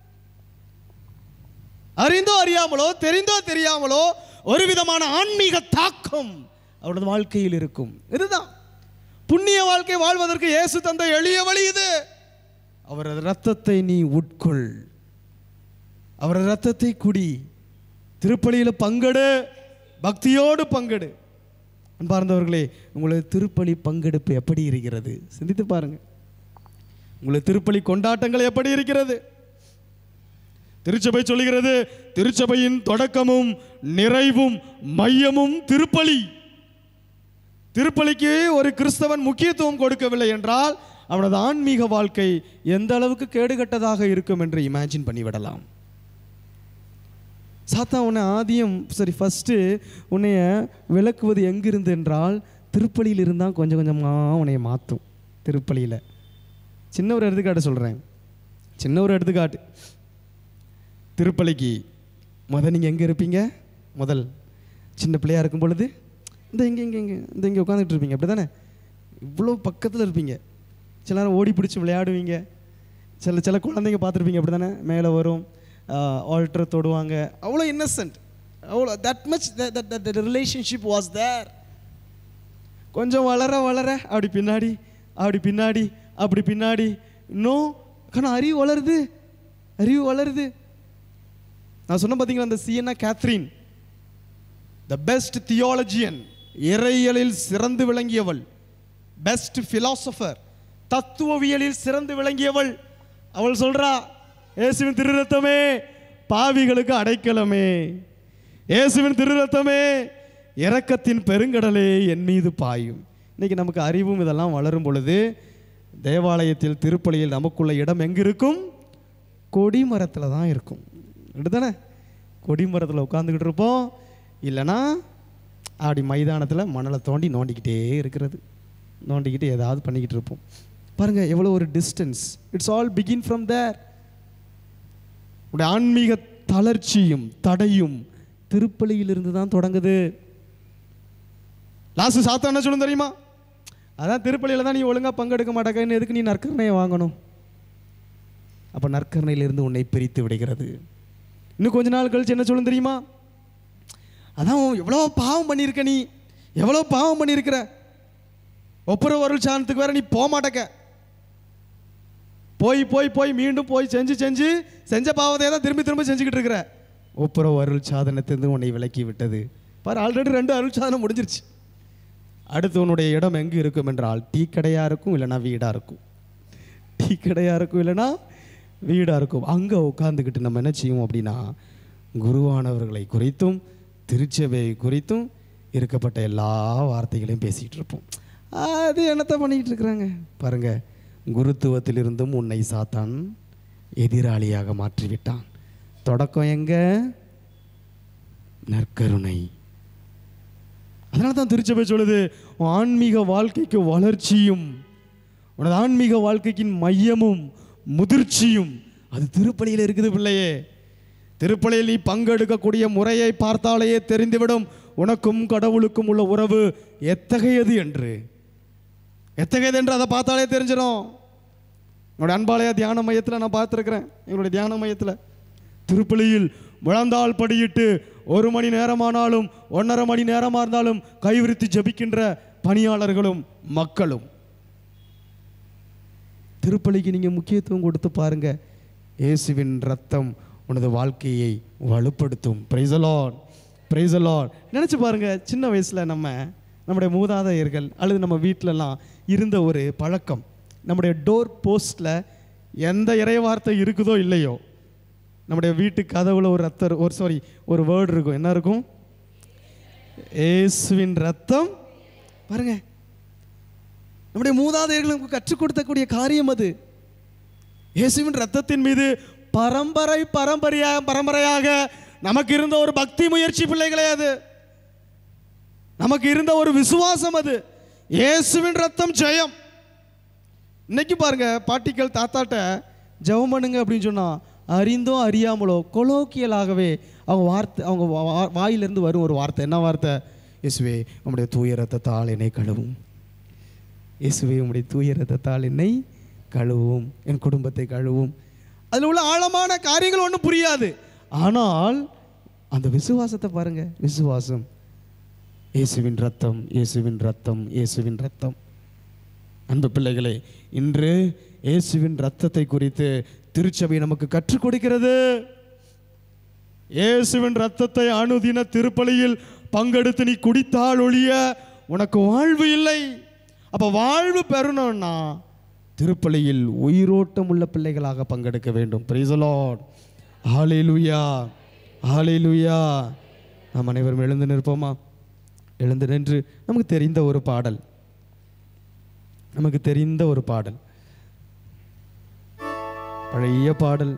அறிந்தோ அறியாமலோ தெரிந்தோ தெரியாமலோ ஒரு விதமான ஆன்மீக தாக்கம் அவரது வாழ்க்கையில் இருக்கும் இதுதான் புண்ணிய வாழ்க்கை வாழ்வதற்கு இயேசு தந்த எளிய வழி இது அவரது ரத்தத்தை நீ உட்கொள் அவரது ரத்தத்தை குடி திருப்பலியில் பங்கெடு பக்தியோடு பங்கெடு அன்பார்ந்தவர்களே உங்களது திருப்பலி பங்கெடுப்பு எப்படி இருக்கிறது சிந்தித்து பாருங்க உங்களது திருப்பலி கொண்டாட்டங்கள் எப்படி இருக்கிறது திருச்சபை சொல்லுகிறது திருச்சபையின் தொடக்கமும் நிறைவும் மையமும் திருப்பலி திருப்பலிக்கு ஒரு கிறிஸ்தவன் முக்கியத்துவம் கொடுக்கவில்லை என்றால் அவனது ஆன்மீக வாழ்க்கை எந்த அளவுக்கு கேடுகட்டதாக இருக்கும் என்று இமேஜின் பண்ணிவிடலாம் சாத்தா உன்னை ஆதியம் சரி ஃபஸ்ட்டு உன்னைய விளக்குவது எங்கிருந்து என்றால் திருப்பலியில் இருந்தால் கொஞ்சம் கொஞ்சமாக உன்னைய மாற்றும் திருப்பலியில் சின்ன ஒரு எடுத்துக்காட்டு சொல்கிறேன் சின்ன ஒரு எடுத்துக்காட்டு திருப்பலிக்கு முத நீங்கள் எங்கே இருப்பீங்க முதல் சின்ன பிள்ளையா இருக்கும் பொழுது இந்த இங்கே இங்கே இங்கே இந்த இங்கே உட்காந்துட்டு இருப்பீங்க அப்படி தானே இவ்வளோ பக்கத்தில் இருப்பீங்க சில நேரம் ஓடி பிடிச்சி விளையாடுவீங்க சில சில குழந்தைங்க பார்த்துருப்பீங்க அப்படி தானே மேலே வரும் ஆல்டர் தொடுவாங்க அவ்வளோ இன்னசென்ட் அவ்வளோ that much that relationship was there கொஞ்சம் வளர வளர அப்படி பின்னாடி அப்படி பின்னாடி அப்படி பின்னாடி இன்னும் ஆனால் அறிவு வளருது அறிவு வளருது நான் சொன்ன பார்த்தீங்களா அந்த Siena Catherine the best theologian இறையியலில் சிறந்து விளங்கியவள் பெஸ்ட் ஃபிலாசபர் தத்துவவியலில் சிறந்து விளங்கியவள் அவள் சொல்றா இயேசுவின் திருரத்தமே பாவிகளுக்கு அடைக்கலமே இயேசுவின் திருரத்தமே இரக்கத்தின் பெருங்கடலே என் மீது பாயும் இன்னைக்கு நமக்கு அறிவும் இதெல்லாம் வளரும் பொழுது தேவாலயத்தில் திருப்பலியில் நமக்குள்ள இடம் எங்க இருக்கும் கொடிமரத்தில் தான் இருக்கும் அப்படிதானே கொடிமரத்தில் உட்காந்துக்கிட்டு இருப்போம் இல்லைன்னா அப்படி மைதானத்தில் மணலை தோண்டி நோண்டிக்கிட்டே இருக்கிறது நோண்டிக்கிட்டு ஏதாவது பண்ணிக்கிட்டு இருப்போம் பாருங்கள் எவ்வளோ ஒரு distance it's all begin from there உடைய ஆன்மீக தளர்ச்சியும் தடையும் திருப்பலியிலிருந்து தான் தொடங்குது லாஸ்ட் சாத்தா என்ன சொல்லும் தெரியுமா அதான் திருப்பலியில் தான் நீ ஒழுங்காக பங்கெடுக்க மாட்டேங்கன்னு எதுக்கு நீ நற்கரணையை வாங்கணும் அப்போ நற்கரணையிலிருந்து உன்னை பிரித்து விடுகிறது இன்னும் கொஞ்ச நாள் கழிச்சு என்ன சொல்லும் தெரியுமா அதான் உன் எவ்வளோ பாவம் பண்ணியிருக்க நீ எவ்வளோ பாவம் பண்ணியிருக்கிற ஒப்புரவு அருள் சாணத்துக்கு வேற நீ போக மாட்டக்க போய் போய் போய் மீண்டும் போய் செஞ்சு செஞ்சு செஞ்ச பாவத்தை தான் திரும்பி திரும்ப செஞ்சுக்கிட்டு இருக்கிற ஒப்புரவு அருள் சாதனத்திலிருந்து உன்னை விலக்கி விட்டது பாரு ஆல்ரெடி ரெண்டு அருள் சாதனம் முடிஞ்சிருச்சு அடுத்து உன்னுடைய இடம் எங்கே இருக்கும் என்றால் டீ கடையாக இருக்கும் இல்லைனா வீடாக இருக்கும் டீ கடையாக இருக்கும் இல்லைனா வீடாக இருக்கும் அங்கே உட்காந்துக்கிட்டு நம்ம என்ன செய்வோம் அப்படின்னா குருவானவர்களை குறித்தும் திருச்சபையை குறித்தும் இருக்கப்பட்ட எல்லா வார்த்தைகளையும் பேசிக்கிட்டு இருப்போம் அது என்னத்த பண்ணிக்கிட்டு இருக்கிறாங்க பாருங்க குருத்துவத்திலிருந்தும் உன்னை சாத்தான் எதிராளியாக மாற்றிவிட்டான் தொடக்கம் எங்க நற்கருணை அதனால தான் திருச்சபை சொல்லுது உன் ஆன்மீக வாழ்க்கைக்கு வளர்ச்சியும் உனது ஆன்மீக வாழ்க்கைக்கின் மையமும் முதிர்ச்சியும் அது திருப்பலியில் இருக்குது பிள்ளையே திருப்பலியில் நீ பங்கெடுக்கக்கூடிய முறையை பார்த்தாலேயே தெரிந்துவிடும் உனக்கும் கடவுளுக்கும் உள்ள உறவு எத்தகையது என்று எத்தகையது என்று அதை பார்த்தாலே தெரிஞ்சிடும் உங்களுடைய அன்பாலய தியான மையத்தில் நான் பார்த்துருக்கிறேன் எங்களுடைய தியான மையத்தில் திருப்பலியில் முழந்தாள் படியிட்டு ஒரு மணி நேரமானாலும் ஒன்றரை மணி நேரமாக இருந்தாலும் கைவிரித்து ஜபிக்கின்ற பணியாளர்களும் மக்களும் திருப்பலிக்கு நீங்கள் முக்கியத்துவம் கொடுத்து பாருங்க இயேசுவின் ரத்தம் உனது வாழ்க்கையை வலுப்படுத்தும் பிரைசலான் பிரைசலான் நினச்சி பாருங்க சின்ன வயசில் நம்ம நம்முடைய மூதாதையர்கள் அல்லது நம்ம வீட்டிலலாம் இருந்த ஒரு பழக்கம் நம்முடைய டோர் போஸ்ட்டில் எந்த இறைவார்த்தை இருக்குதோ இல்லையோ நம்முடைய வீட்டு கதவுல ஒரு ரத்தம் இரு- ஒரு சாரி ஒரு வேர்டு இருக்கும் என்ன இருக்கும் இயேசுவின் ரத்தம் பாருங்க நம்முடைய மூதாதையர்களுக்கு கற்றுக் கொடுத்தக்கூடிய காரியம் அது இயேசுவின் ரத்தத்தின் மீது பரம்பரை பரம்பரையாக பரம்பரையாக நமக்கு இருந்த ஒரு பக்தி முயற்சி பிள்ளைகளே அது நமக்கு இருந்த ஒரு விசுவாசம் அது இயேசுவின் ரத்தம் ஜெயம் இன்னைக்கு பாருங்க பாட்டிகள் தாத்தாட்ட ஜெபம் பண்ணுங்க அப்படின்னு சொன்னா அறிந்தோ அறியாமலோ கொலோக்கியலாகவே அவங்க வார்த்தை அவங்க வா- வா- வாயிலிருந்து வரும் ஒரு வார்த்தை என்ன வார்த்தை இயேசுவே உம்முடைய தூய ரத்தத்தால் என்னை கழுவும் இயேசுவே உம்முடைய தூய ரத்தத்தால் என்னை கழுவும் என் குடும்பத்தை கழுவும் அதில் உள்ள ஆழமான காரியங்கள் ஒன்றும் புரியாது ஆனால் அந்த விசுவாசத்தை பாருங்க விசுவாசம் இயேசுவின் ரத்தம் இயேசுவின் ரத்தம் இயேசுவின் ரத்தம் அன்பு பிள்ளைகளே இன்று இயேசுவின் ரத்தத்தை குறித்து திருச்சபை நமக்கு கற்றுக் கொடுக்கிறது இயேசுவின் ரத்தத்தை அணுதின திருப்பலியில் பங்கெடுத்து நீ குடித்தால் ஒழிய உனக்கு வாழ்வு இல்லை அப்ப வாழ்வு பெறணும்னா திருப்பலியில் உயிரோட்டம் உள்ள பிள்ளைகளாக பங்கெடுக்க வேண்டும் பிரைசலாட் ஹalleluya ஹalleluya நாம் அனைவரும் எழுந்து நிற்போமா எழுந்து நின்று நமக்கு தெரிந்த ஒரு பாடல் நமக்கு தெரிந்த ஒரு பாடல் பழைய பாடல்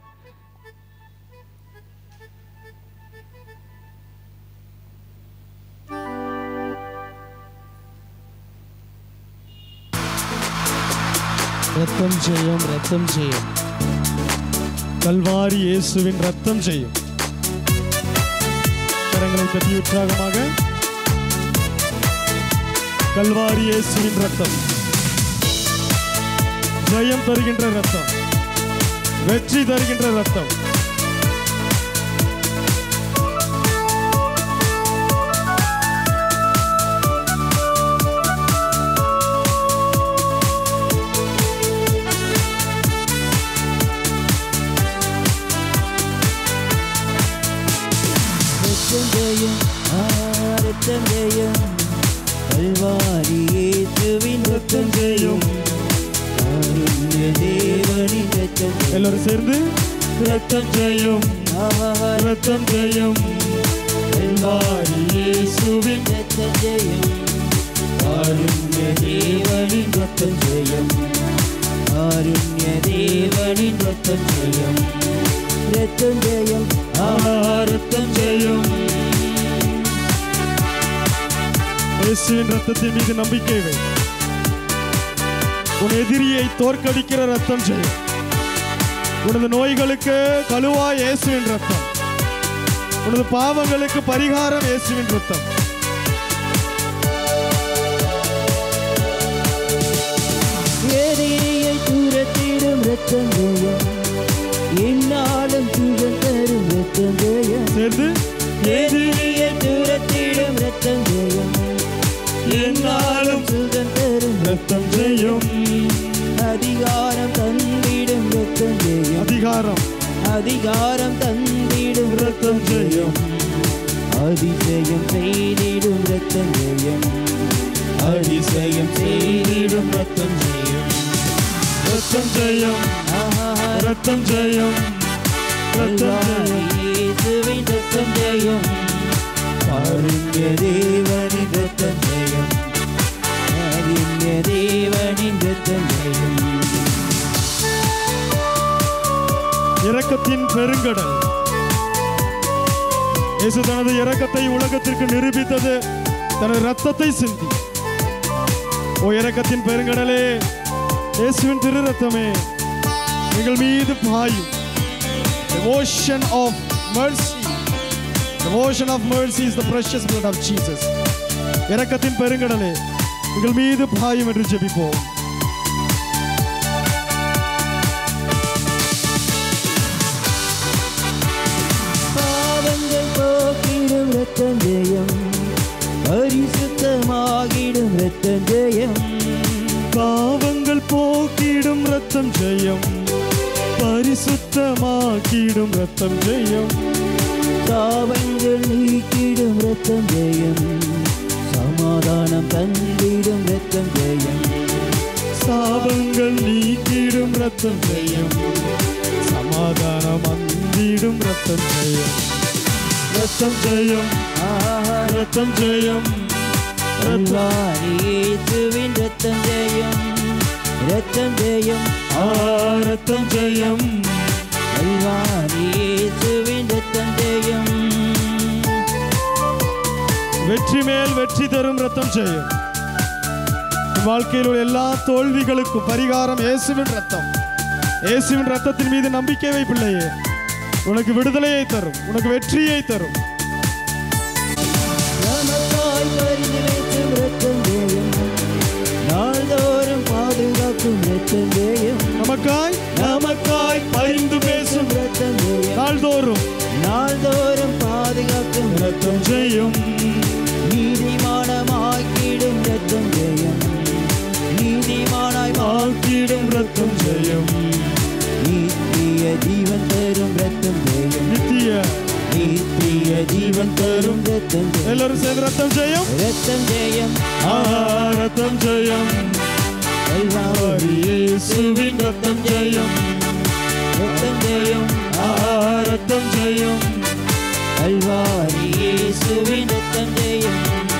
ரத்தம் செய்யும் ரத்தம் செய்யும் கல்வாரி இயேசுவின் ரத்தம் செய்யும் கரங்களை தட்டி உற்சாகமாக கல்வாரி இயேசுவின் ரத்தம் ஜெயம் தருகின்ற ரத்தம் வெற்றி தருகின்ற ரத்தம் ரத்தந்தேயம் ரத்தந்தேயம் கல்வாரி இயேசுவின் ரத்தந்தேயம் காருண்ய தேவனின் ரத்தந்தேயம் எல்லாரும் சேர்ந்து ரத்தம் ஜெயம் ரத்தம் ஜெயம் கல்வாரி இயேசுவின் ரத்தந்தேயம் காருண்ய தேவனின் ரத்தந்தேயம் காருண்ய தேவனின் ரத்தந்தேயம் ரத்தந்தேயம் ரத்தம் ஜெயம் இயேசுவின் ரத்தத்தின் மீது நம்பிக்கை வை உன் எதிரியை தோற்கடிக்கிற ரத்தம் ஜெயம் உனது நோய்களுக்கு கழுவா இயேசுவின் ரத்தம் உனது பாவங்களுக்கு பரிகாரம் இயேசுவின் ரத்தம் எதிரியை தூரத்திடும் ரத்தந்தேயம் என்னாலும் சுகம் தரும் ரத்தந்தேயம் சேர்ந்து எதிரியை தூரத்திடும் ரத்தந்தேயம் என்னாலும் சுகம் தரும் ரத்தம் ஜெயம் அதிகாரம் தந்திடும் ரத்தந்தேயம் அதிகாரம் அதிகாரம் தந்திடும் ரத்தம் ஜெயம் அதிசயம் செய்திடும் ரத்தந்தேயம் அதிசயம் செய்திடும் ரத்தம் ஜெயம் ரத்தம் ஜெயம் ரத்தம் ஜெயம் இயேசுவின் ரத்தம் ஜெயம் காருண்ய தேவனின் ரத்தம் ஜெயம் காருண்ய தேவனின் ரத்தம் ஜெயம் இரக்கத்தின் பெருங்கடல் இயேசு தனது இரக்கத்தை உலகத்திற்கு நிரூபித்தது தனது ரத்தத்தை சிந்தி ஓ இரக்கத்தின் பெருங்கடலே இயேசுவின் திரு ரத்தமே எங்கள் மீது பாயும் The ocean of mercy The ocean of mercy is the precious blood of Jesus இரக்கத்தின் பெருங்கடலே எங்கள் மீது பாயும் என்று ஜெபிப்போம் பாவங்கள் போக்கிடும் ரத்தம் ஜெயம் பரிசுத்தமாகிடும் ரத்தம் ஜெயம் பாவங்கள் போக்கிடும் ரத்தம் ஜெயம் பரிசுத்தமாக்கிடும் ரத்தம் ஜெயம் பாவங்கள் நீக்கிடும் ரத்தம் ஜெயம் சமாதானம் தந்திடும் ரத்தம் ஜெயம் சாபங்கள் நீக்கிடும் ரத்தம் ஜெயம் சமாதானம் அந்திடும் ரத்தம் ஜெயம் ரத்தம் ஜெயம் ஆஹா ரத்தம் ஜெயம் ரத்தம் இயேசுவின் ரத்தம் ஜெயம் ரத்தம் ஜெயம் ஆ, ரத்தம் ஜெயம் அல்வாரி இயேசுவின் ரத்தம் ஜெயம் வெற்றி மேல் வெற்றி தரும் ரத்தம் ஜெயம் உன் வாழ்க்கையில் உள்ள எல்லா தோல்விகளுக்கும் பரிகாரம் இயேசுவின் ரத்தம் இயேசுவின் ரத்தத்தின் மீது நம்பிக்கை வை பிள்ளையே உனக்கு விடுதலையை தரும் உனக்கு வெற்றியை தரும் நமக்காய் பரிந்து வைக்கும் ரத்தம் ஜெயம் நாள்தோறும் பாதுகாக்கும் ரத்தம் ஜெயம் நமக்காய் நமக்காய் பரிந்து பேசும் ரத்தம் ஜெயம் நாள்தோறும் நாள்தோறும் பாதுகாக்கும் ரத்தம் ஜெயம் நீதிமானமாக்கிடும் ரத்தம் ஜெயம் நீதிமானாய் ஆக்கிடும் ரத்தம் ஜெயம் நித்திய ஜீவன் தரும் ரத்தம் ஜெயம் நித்திய நித்திய ஜீவன் தரும் ரத்தம் ஜெயம் எல்லாரும் சேர்ந்து ரத்தம் ஜெயம் ரத்தம் ஜெயம் ஆ, ரத்தம் ஜெயம் கல்வாரி இயேசுவின் ரத்தம் ஜெயம் ரத்தம் ஜெயம் ஆ, ரத்தம் ஜெயம் கல்வாரி இயேசுவின் ரத்தம் ஜெயம்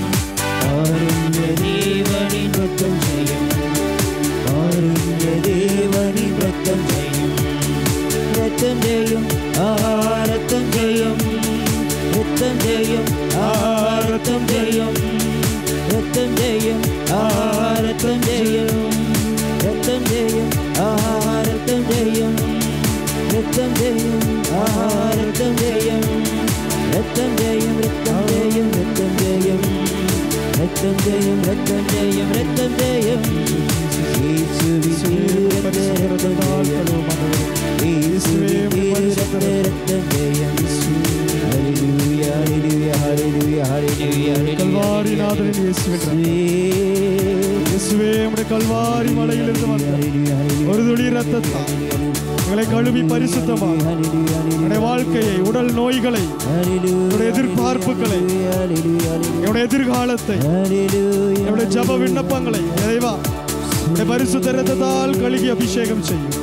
காருண்ய தேவனின் ரத்தம் ஜெயம் காருண்ய தேவனின் ரத்தம் ஜெயம் ரத்தம் ஜெயம் ஆ ரத்தம் ஜெயம் ரத்தம் ஜெயம் ஆ ரத்தம் ஜெயம் ரத்தம் ஜெயம் ஆ ரத்தம் ஜெயம் ரத்தம் ஜெயம் ஆ ரத்தம் ஜெயம் ரத்தம் ஜெயம் ஆ ரத்தம் ஜெயம் ரத்தம் ஜெயம் ரத்தம் ஜெயம் ரத்தம் ஜெயம் ரத்தம் ஜெயம் ரத்தம் ஜெயம் ரத்தம் ஜெயம் இயேசுவின் திரு ரத்த ரத்தம் ஜெயம் இயேசுவின் திரு ரத்த ரத்தம் ஜெயம் ஹalleluya ஹalleluya ஹalleluya ஹalleluya கல்வாரி நாதரின் இயேசுவின் ரத்தம். இயேசுவே உம்முடைய கல்வாரி மலையிலிருந்து வந்த ஒரு துளி ரத்தத்தால் எங்களை கழுவி பரிசுத்தமா என்னுடைய வாழ்க்கையை உடல் நோய்களை என்னுடைய எதிர்பார்ப்புகளை என்னுடைய எதிர்காலத்தை என்னுடைய ஜப விண்ணப்பங்களை இறைவா உடைய பரிசுத்த ரத்தத்தால் கழுகி அபிஷேகம் செய்யும்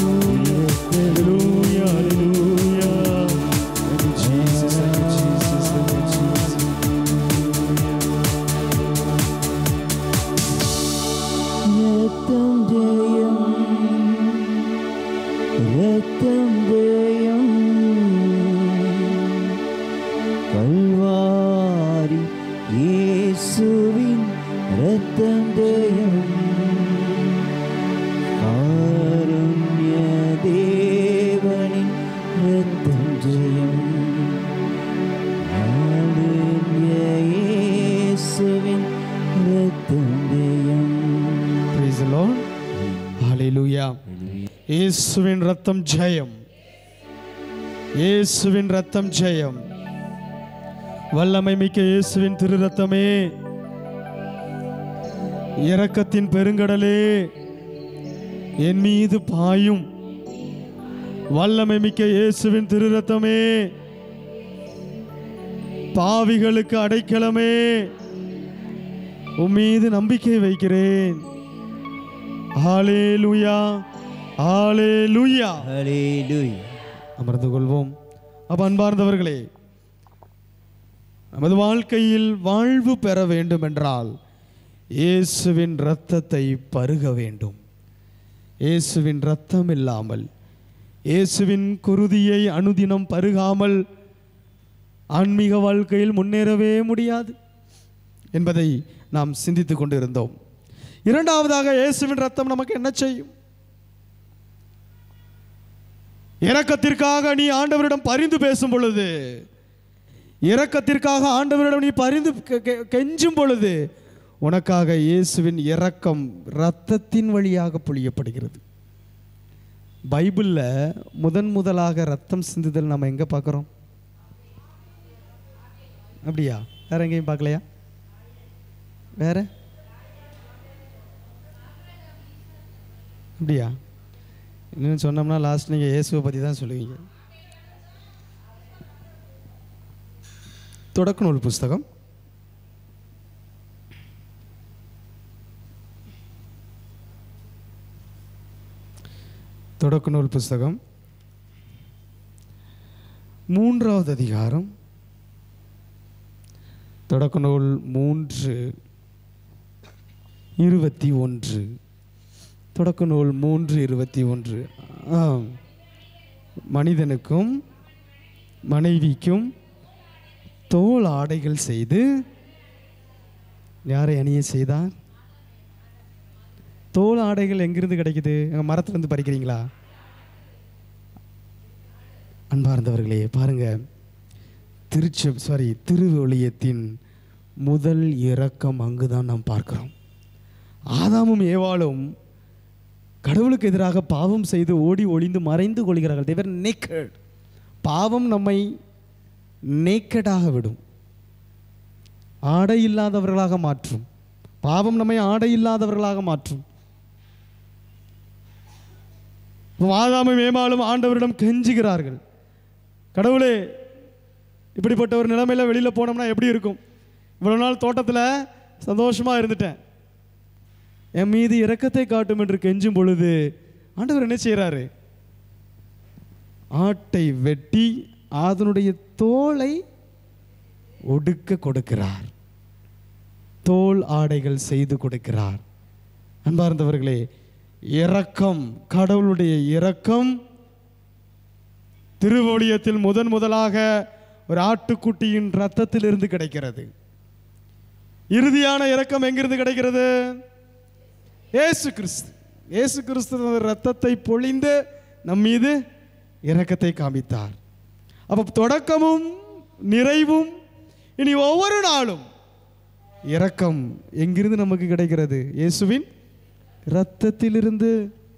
Hallelujah, hallelujah. Thank you, Jesus, thank you, Jesus, thank you, Jesus. ரத்தம் ஜெயம் ரத்தம் ஜெயம் கல்வாரி இயேசுவின் ரத்தம் ஜெயம் காருண்ய தேவனின் ரத்தம் ஜெயம் காருண்ய இயேசுவின் ரத்தம் ஜெயம் Praise the Lord. Hallelujah. இயேசுவின் ரத்தம் ஜெயம் இயேசுவின் ரத்தம் ஜெயம் வல்லமை மிக்க இயேசுவின் திரு ரத்தமே இரக்கத்தின் பெருங்கடலே என் மீது பாயும் வல்லமை மிக்க இயேசுவின் திரு ரத்தமே பாவிகளுக்கு அடைக்கலமே உன் மீது நம்பிக்கை வைக்கிறேன் ஹalleluya ஹalleluya Hallelujah. அமர்ந்து கொள்வோம் அப்ப அன்பார்ந்தவர்களே நமது வாழ்க்கையில் வாழ்வு பெற வேண்டும் என்றால் இயேசுவின் இரத்தத்தை பருக வேண்டும் இயேசுவின் இரத்தம் இல்லாமல் இயேசுவின் குருதியை அனுதினம் பருகாமல் ஆன்மீக வாழ்க்கையில் முன்னேறவே முடியாது என்பதை நாம் சிந்தித்துக் கொண்டிருந்தோம் இரண்டாவதாக இயேசுவின் ரத்தம் நமக்கு என்ன செய்யும் இரக்கத்திற்காக நீ ஆண்டவரிடம் பரிந்து பேசும் பொழுது இரக்கத்திற்காக ஆண்டவரிடம் நீ பரிந்து கெ- கெ- கெஞ்சும் பொழுது உனக்காக இயேசுவின் இரக்கம் இரத்தத்தின் வழியாக பொழியப்படுகிறது பைபிளில் முதன் முதலாக ரத்தம் சிந்துதல் நம்ம எங்கே பார்க்குறோம் அப்படியா வேற எங்கேயும் பார்க்கலையா வேற அப்படியா இன்னும் சொன்னோம்னா லாஸ்ட் நீங்கள் இயேசுவை பற்றி தான் சொல்லுவீங்க தொடக்க நூல் புஸ்தகம் தொடக்க நூல் புஸ்தகம் மூன்றாவது அதிகாரம் தொடக்க நூல் மூன்று இருபத்தி ஒன்று தொடக்க நூல் மூன்று இருபத்தி ஒன்று ஆம் மனிதனுக்கும் மனைவிக்கும் தோல் ஆடைகள் செய்து யாரை அணிய செய்தார் தோல் ஆடைகள் எங்கிருந்து கிடைக்குது எங்கள் மரத்துலேருந்து பறிக்கிறீங்களா அன்பார்ந்தவர்களே பாருங்க திருச்ச சாரி திருவொளியத்தின் முதல் இரக்கம் அங்குதான் நாம் பார்க்கிறோம் ஆதாமும் ஏவாளும் கடவுளுக்கு எதிராக பாவம் செய்து ஓடி ஒளிந்து மறைந்து கொள்கிறார்கள் தேவர் நேக்கட் பாவம் நம்மை நேக்கடாக விடும் ஆடை இல்லாதவர்களாக மாற்றும் பாவம் நம்மை ஆடை இல்லாதவர்களாக மாற்றும் ஆதாமும் ஏமாளும் ஆண்டவரிடம் கெஞ்சுகிறார்கள் கடவுளே இப்படிப்பட்ட ஒரு நிலைமையில் வெளியில் போனோம்னா எப்படி இருக்கும் இவ்வளோ நாள் தோட்டத்தில் சந்தோஷமாக இருந்துட்டேன் என் மீது இரக்கத்தை காட்டும் என்று கெஞ்சும் பொழுது ஆண்டவர் என்ன செய்கிறாரு ஆட்டை வெட்டி அதனுடைய தோலை ஒடுக்க கொடுக்கிறார் தோல் ஆடைகள் செய்து கொடுக்கிறார் அன்பார்ந்தவர்களே இரக்கம் கடவுளுடைய இரக்கம் திருவொழியத்தில் முதன் முதலாக ஒரு ஆட்டுக்குட்டியின் ரத்தத்திலிருந்து கிடைக்கிறது இறுதியான இரக்கம் எங்கிருந்து கிடைக்கிறது இயேசு கிறிஸ்து இயேசு கிறிஸ்து தனது ரத்தத்தை பொழிந்து நம் மீது இரக்கத்தை காமித்தார் அப்போ தொடக்கமும் நிறைவும் இனி ஒவ்வொரு நாளும் இரக்கம் எங்கிருந்து நமக்கு கிடைக்கிறது இயேசுவின் இரத்தத்திலிருந்து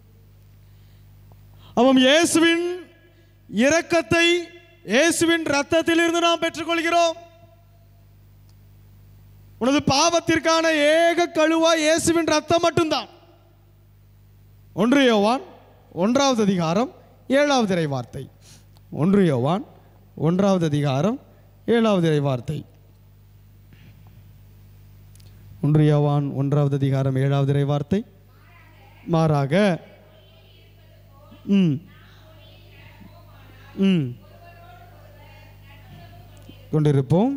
அவன் இயேசுவின் இரக்கத்தை இயேசுவின் ரத்தத்திலிருந்து நாம் பெற்றுக்கொள்கிறோம் உனது பாவத்திற்கான ஏக கழுவா இயேசுவின் ரத்தம் மட்டும்தான் ஒன்று யோவான் ஒன்றாவது அதிகாரம் ஏழாவது இறை வார்த்தை ஒன்று யோவான் ஒன்றாவது அதிகாரம் ஏழாவது இறை வார்த்தை ஒன்று யோவான் ஒன்றாவது அதிகாரம் ஏழாவது இறை வார்த்தை மாறாக ம் ம் கொண்டிருப்போம்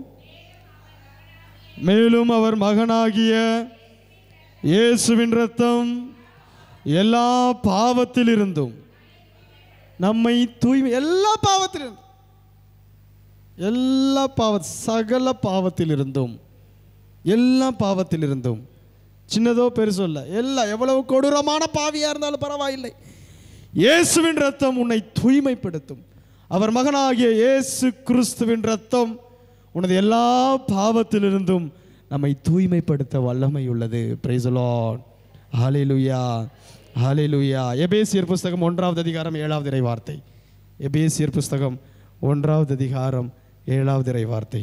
மேலும் அவர் மகனாகிய இயேசுவின் ரத்தம் எல்லா பாவத்திலிருந்தும் நம்மை தூய்மை எல்லா பாவத்திலிருந்தும் எல்லா பாவ சகல பாவத்திலிருந்தும் எல்லா பாவத்திலிருந்தும் சின்னதோ பெருசோ இல்லை எல்லா எவ்வளவு கொடூரமான பாவியாக இருந்தாலும் பரவாயில்லை இயேசுவின் ரத்தம் உன்னை தூய்மைப்படுத்தும் அவர் மகனாகிய இயேசு கிறிஸ்துவின் ரத்தம் உனது எல்லா பாவத்திலிருந்தும் நம்மை தூய்மைப்படுத்த வல்லமை உள்ளது பிரைசலான் ஹalleluya ஹalleluya எபேசியர் புஸ்தகம் ஒன்றாவது அதிகாரம் ஏழாவது இறை வார்த்தை எபேசியர் புஸ்தகம் ஒன்றாவது அதிகாரம் ஏழாவது இறை வார்த்தை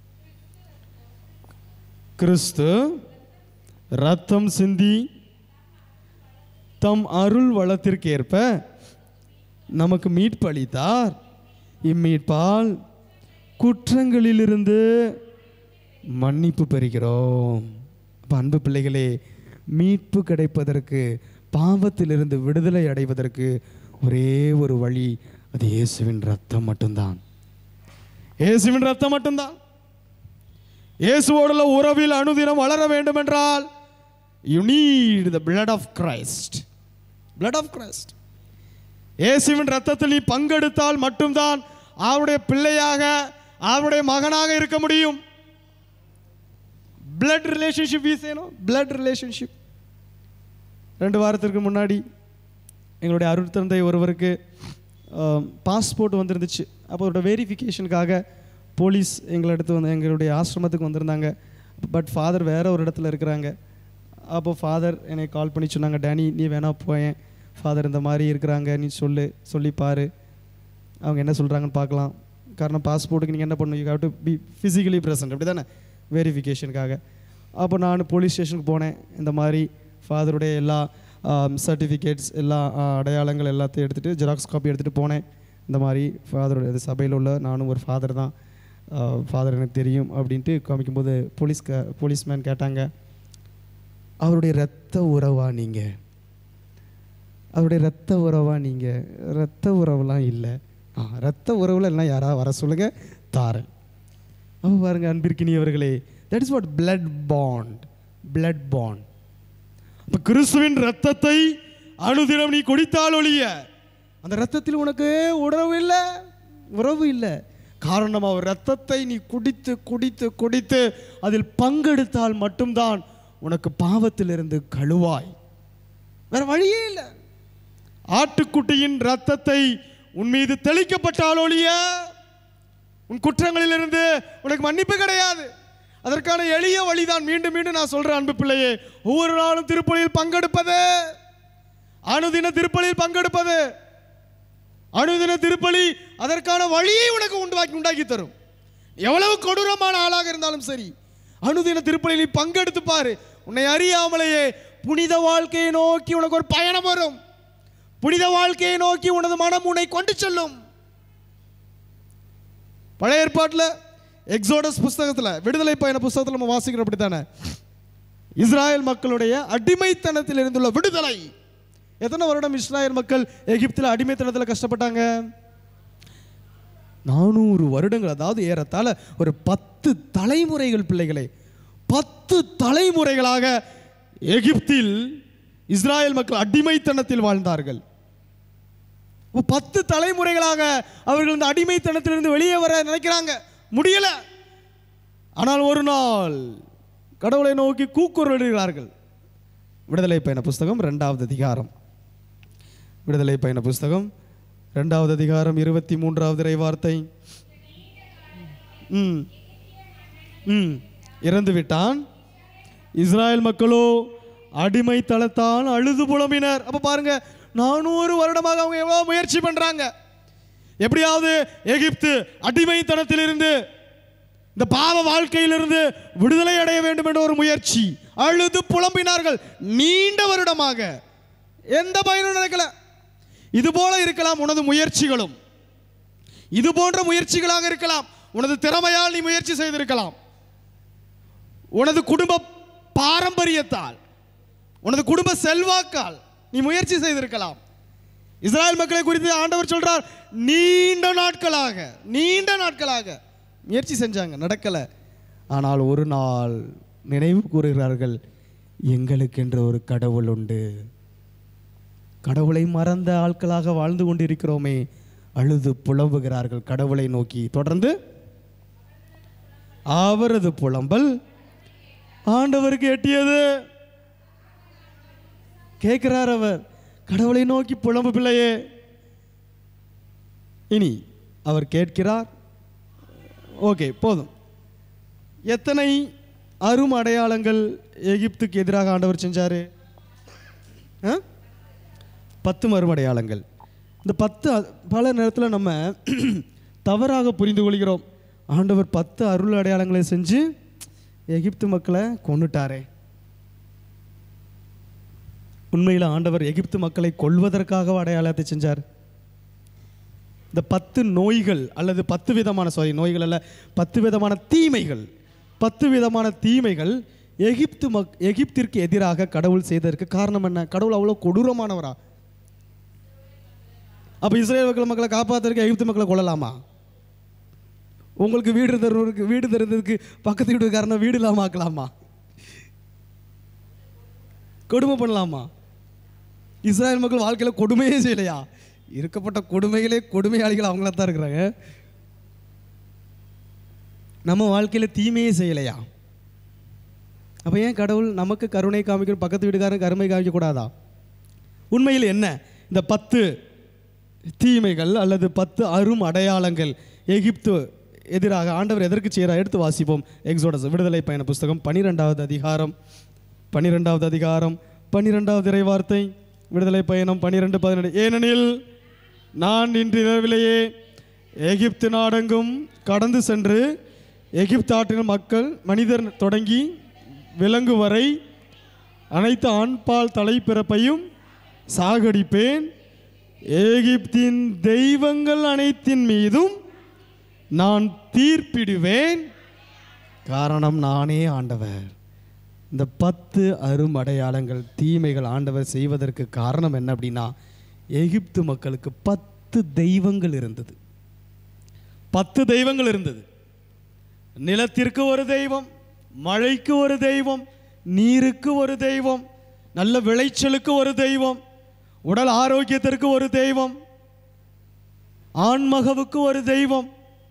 கிறிஸ்து ரத்தம் சிந்தி தம் அருள் வளத்திற்கேற்ப நமக்கு மீட்பு அளித்தார் இம்மீட்பால் குற்றங்களிலிருந்து மன்னிப்பு பெறுகிறோம் அப்ப அன்பு பிள்ளைகளே மீட்பு கிடைப்பதற்கு பாவத்திலிருந்து விடுதலை அடைவதற்கு ஒரே ஒரு வழி அது இயேசுவின் ரத்தம் மட்டும்தான் இயேசுவின் ரத்தம் மட்டும்தான் இயேசுவோடுள்ள உறவில் அனுதினம் வளர வேண்டும் என்றால் you need the blood of Christ blood of Christ இயேசுவின் ரத்தத்தில் நீ பங்கெடுத்தால் மட்டும்தான் அவருடைய பிள்ளையாக அவருடைய மகனாக இருக்க முடியும் blood ரிலேஷன்ஷிப் வீசேனும் blood ரிலேஷன்ஷிப் ரெண்டு வாரத்திற்கு முன்னாடி எங்களுடைய அருட்தந்தை ஒருவருக்கு பாஸ்போர்ட் வந்திருந்துச்சு அப்போ அவரோட வெரிஃபிகேஷனுக்காக போலீஸ் எங்களை எடுத்து வந்து எங்களுடைய ஆசிரமத்துக்கு வந்திருந்தாங்க பட் ஃபாதர் வேற ஒரு இடத்துல இருக்கிறாங்க அப்போ ஃபாதர் என்னை கால் பண்ணி சொன்னாங்க டேனி நீ வேணா போயேன் ஃபாதர் இந்த மாதிரி இருக்கிறாங்க நீ சொல்லு சொல்லி பாரு அவங்க என்ன சொல்கிறாங்கன்னு பார்க்கலாம் காரணம் பாஸ்போர்ட்டுக்கு நீங்கள் என்ன பண்ணணும் you have to be physically present அப்படி தானே வெரிஃபிகேஷனுக்காக அப்போ நான் போலீஸ் ஸ்டேஷனுக்கு போனேன் இந்த மாதிரி ஃபாதருடைய எல்லா சர்டிஃபிகேட்ஸ் எல்லா ஆ, அடையாளங்கள் எல்லாத்தையும் எடுத்துகிட்டு ஜெராக்ஸ் காப்பி எடுத்துகிட்டு போனேன் இந்த மாதிரி ஃபாதருடைய இது சபையில் உள்ள நானும் ஒரு ஃபாதர் தான் ஃபாதர் எனக்கு தெரியும் அப்படின்ட்டு காமிக்கும்போது போலீஸ் போலீஸ்மேன் கேட்டாங்க அவருடைய இரத்த உறவா நீங்கள் அவருடைய இரத்த உறவா நீங்கள் இரத்த உறவுலாம் இல்லை ஆ இரத்த உறவுல எல்லாம் யாராவது வர சொல்லுங்க தாரேன் அப்போ பாருங்க அன்பிற்கினியவர்களே that is what blood bond blood bond அப்போ கிறிஸ்துவின் ரத்தத்தை அனுதினம் நீ குடித்தால் ஒழிய அந்த ரத்தத்தில் உனக்கு உறவு இல்லை உறவு இல்லை காரணம் அவர் ரத்தத்தை நீ குடித்து குடித்து குடித்து அதில் பங்கெடுத்தால் மட்டும்தான் உனக்கு பாவத்திலிருந்து கழுவாய் வேற வழியே இல்லை ஆட்டுக்குட்டியின் ரத்தத்தை உன் மீது தெளிக்கப்பட்டால் ஒழிய உன் குற்றங்களிலிருந்து உனக்கு மன்னிப்பு கிடையாது அதற்கான எளிய வழிதான் மீண்டும் மீண்டும் நான் சொல்றேன் அன்பு பிள்ளையே ஒவ்வொரு நாளும் திருப்பலியில் பங்கெடுப்பது அனுதின திருப்பலியில் பங்கெடுப்பது அனுதின திருப்பலி அதற்கான வழியை உனக்கு உண்டாக்கி உண்டாக்கி தரும் எவ்வளவு கொடூரமான ஆளாக இருந்தாலும் சரி அனுதின திருப்பலியில் நீ பங்கெடுத்து பாரு உன்னை அறியாமலேயே புனித வாழ்க்கையை நோக்கி உனக்கு ஒரு பயணம் வரும் புனித வாழ்க்கையை நோக்கி உனது மனம் உன்னை கொண்டு செல்லும் பழைய ஏற்பாட்டில் எக்ஸோடஸ் புஸ்தகத்தில் விடுதலை பயண புஸ்தகத்தில் நம்ம வாசிக்கிறோம் அப்படித்தானே இஸ்ராயல் மக்களுடைய அடிமைத்தனத்தில் இருந்துள்ள விடுதலை எத்தனை வருடம் இஸ்ராயல் மக்கள் எகிப்தில் அடிமைத்தனத்தில் கஷ்டப்பட்டாங்க நானூறு வருடங்கள் அதாவது ஏறத்தாழ ஒரு பத்து தலைமுறைகள் பிள்ளைகளே பத்து தலைமுறைகளாக எகிப்தில் இஸ்ராயல் மக்கள் அடிமைத்தனத்தில் வாழ்ந்தார்கள் அப்ப பத்து தலைமுறைகளாக அவர்கள் இந்த அடிமைத்தனத்திலிருந்து வெளியே வர நினைக்கிறாங்க முடியல ஆனால் ஒரு நாள் கடவுளை நோக்கி கூக்குரலிடுகிறார்கள் விடுதலை பயண புஸ்தகம் ரெண்டாவது அதிகாரம் விடுதலை பயண புஸ்தகம் ரெண்டாவது அதிகாரம் இருபத்தி மூன்றாவது இறை வார்த்தை ம் ம் இறந்து விட்டான் இஸ்ராயல் மக்களோ அடிமை தளத்தால் அழுது புலம்பினர் அப்ப பாருங்க நானூறு வருடமாக அவங்க எவ்வளவு முயற்சி பண்றாங்க எப்படியாவது எகிப்து அடிமைத்தனத்திலிருந்து இந்த பாவ வாழ்க்கையிலிருந்து விடுதலை அடைய வேண்டும் என்ற ஒரு முயற்சி அழுது புலம்பினார்கள் நீண்ட வருடமாக எந்த பயனும் நடக்கல இது போல இருக்கலாம் உனது முயற்சிகளும் இது போன்ற முயற்சிகளாக இருக்கலாம் உனது திறமையால் நீ முயற்சி செய்திருக்கலாம் உனது குடும்ப பாரம்பரியத்தால் உனது குடும்ப செல்வாக்கால் நீ முயற்சி செய்திருக்கலாம் இஸ்ராயல் மக்களை குறித்து ஆண்டவர் சொல்றார் நீண்ட நாட்களாக நீண்ட நாட்களாக முயற்சி செஞ்சாங்க நடக்கல ஆனால் ஒரு நாள் நினைவு கூறுகிறார்கள் எங்களுக்கென்று ஒரு கடவுள் உண்டு கடவுளை மறந்த ஆட்களாக வாழ்ந்து கொண்டிருக்கிறோமே அழுது புலம்புகிறார்கள் கடவுளை நோக்கி தொடர்ந்து அவரது புலம்பல் ஆண்டவருக்கு எட்டியது கேட்கிறார் அவர் கடவுளை நோக்கி புலம்பு பிள்ளையே இனி அவர் கேட்கிறார் ஓகே போதும் எத்தனை அரும் அடையாளங்கள் எகிப்துக்கு எதிராக ஆண்டவர் செஞ்சாரு ஆ? பத்து மறுமடையாளங்கள் இந்த பத்து அ- பல நேரத்தில் நம்ம தவறாக புரிந்து கொள்கிறோம் ஆண்டவர் பத்து அருள் அடையாளங்களை செஞ்சு எகிப்து மக்களை கொன்னுட்டாரே உண்மையில் ஆண்டவர் எகிப்து மக்களை கொல்வதற்காக அடையாளத்தை செஞ்சார் இந்த பத்து நோய்கள் அல்லது பத்து விதமான சாரி நோய்கள் அல்ல பத்து விதமான தீமைகள் பத்து விதமான தீமைகள் எகிப்து மக் எகிப்திற்கு எதிராக கடவுள் செய்ததற்கு காரணம் என்ன கடவுள் அவ்வளோ கொடூரமானவரா அப்போ இஸ்ரேல் மக்கள் மக்களை காப்பாற்றுறதுக்கு எகிப்து மக்களை கொள்ளலாமா உங்களுக்கு வீடு தருவதற்கு வீடு தருவதற்கு பக்கத்து வீட்டுக்காரனை வீடு இல்லாமல் ஆக்கலாமா கொடுமை பண்ணலாமா இஸ்ராயல் மக்கள் வாழ்க்கையில் கொடுமையே செய்யலையா இருக்கப்பட்ட கொடுமைகளே கொடுமையாளிகள் அவங்கள தான் இருக்கிறாங்க நம்ம வாழ்க்கையில் தீமையே செய்யலையா அப்போ ஏன் கடவுள் நமக்கு கருணை காமிக்கணும் பக்கத்து வீட்டுக்காரன் கருணை காமிக்கக்கூடாதா உண்மையில் என்ன இந்த பத்து தீமைகள் அல்லது பத்து அரும் அடையாளங்கள் எகிப்து எதிராக ஆண்டவர் எதற்கு செய்கிறார் எடுத்து வாசிப்போம் எக்ஸோடஸ் விடுதலை பயண புஸ்தகம் பனிரெண்டாவது அதிகாரம் பனிரெண்டாவது அதிகாரம் பன்னிரெண்டாவது இறைவார்த்தை விடுதலை பயணம் பன்னிரெண்டு பதினெட்டு ஏனெனில் நான் இன்று இரவிலேயே எகிப்து நாடெங்கும் கடந்து சென்று எகிப்து நாட்டின் மக்கள் மனிதர் தொடங்கி விலங்கு வரை அனைத்து ஆண்பால் தலைப்பிறப்பையும் சாகடிப்பேன் எகிப்தின் தெய்வங்கள் அனைத்தின் மீதும் நான் தீர்ப்பிடுவேன் காரணம் நானே ஆண்டவர் இந்த பத்து அரும் அடையாளங்கள் தீமைகள் ஆண்டவர் செய்வதற்கு காரணம் என்ன அப்படின்னா எகிப்து மக்களுக்கு பத்து தெய்வங்கள் இருந்தது பத்து தெய்வங்கள் இருந்தது நிலத்திற்கு ஒரு தெய்வம் மழைக்கு ஒரு தெய்வம் நீருக்கு ஒரு தெய்வம் நல்ல விளைச்சலுக்கு ஒரு தெய்வம் உடல் ஆரோக்கியத்திற்கு ஒரு தெய்வம் ஆண்மகவுக்கு ஒரு தெய்வம்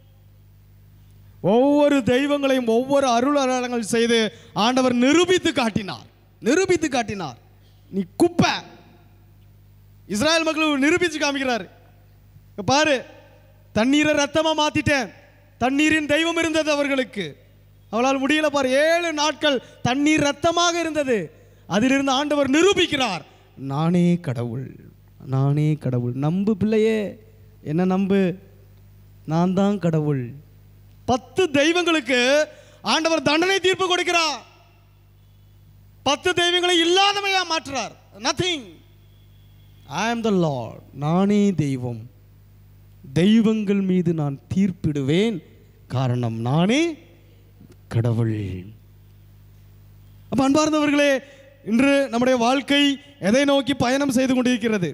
ஒவ்வொரு தெய்வங்களையும் ஒவ்வொரு அருள் அடையாளங்கள் செய்து ஆண்டவர் நிரூபித்து காட்டினார் நிரூபித்து காட்டினார் நீ குப்பை இஸ்ராயல் மக்கள் நிரூபித்து காமிக்கிறார் இங்க பாரு தண்ணீரை ரத்தமா மாத்திட்டேன் தண்ணீரின் தெய்வம் இருந்தது அவர்களுக்கு அவளால் முடியல பாரு ஏழு நாட்கள் தண்ணீர் ரத்தமாக இருந்தது அதிலிருந்து ஆண்டவர் நிரூபிக்கிறார் நானே கடவுள் நானே கடவுள் நம்பு பிள்ளையே என்ன நம்பு நான் தான் கடவுள் பத்து தெய்வங்களுக்கு ஆண்டவர் தண்டனை தீர்ப்பு கொடுக்கிறார் பத்து தெய்வங்களை இல்லாதவையா மாற்றுறார் நத்திங் ஐ ஆம் த லார்ட் நானே தெய்வம் தெய்வங்கள் மீது நான் தீர்ப்பிடுவேன் காரணம் நானே கடவுள் அப்ப அன்பார்ந்தவர்களே இன்று நம்முடைய வாழ்க்கை எதை நோக்கி பயணம் செய்து கொண்டிருக்கிறது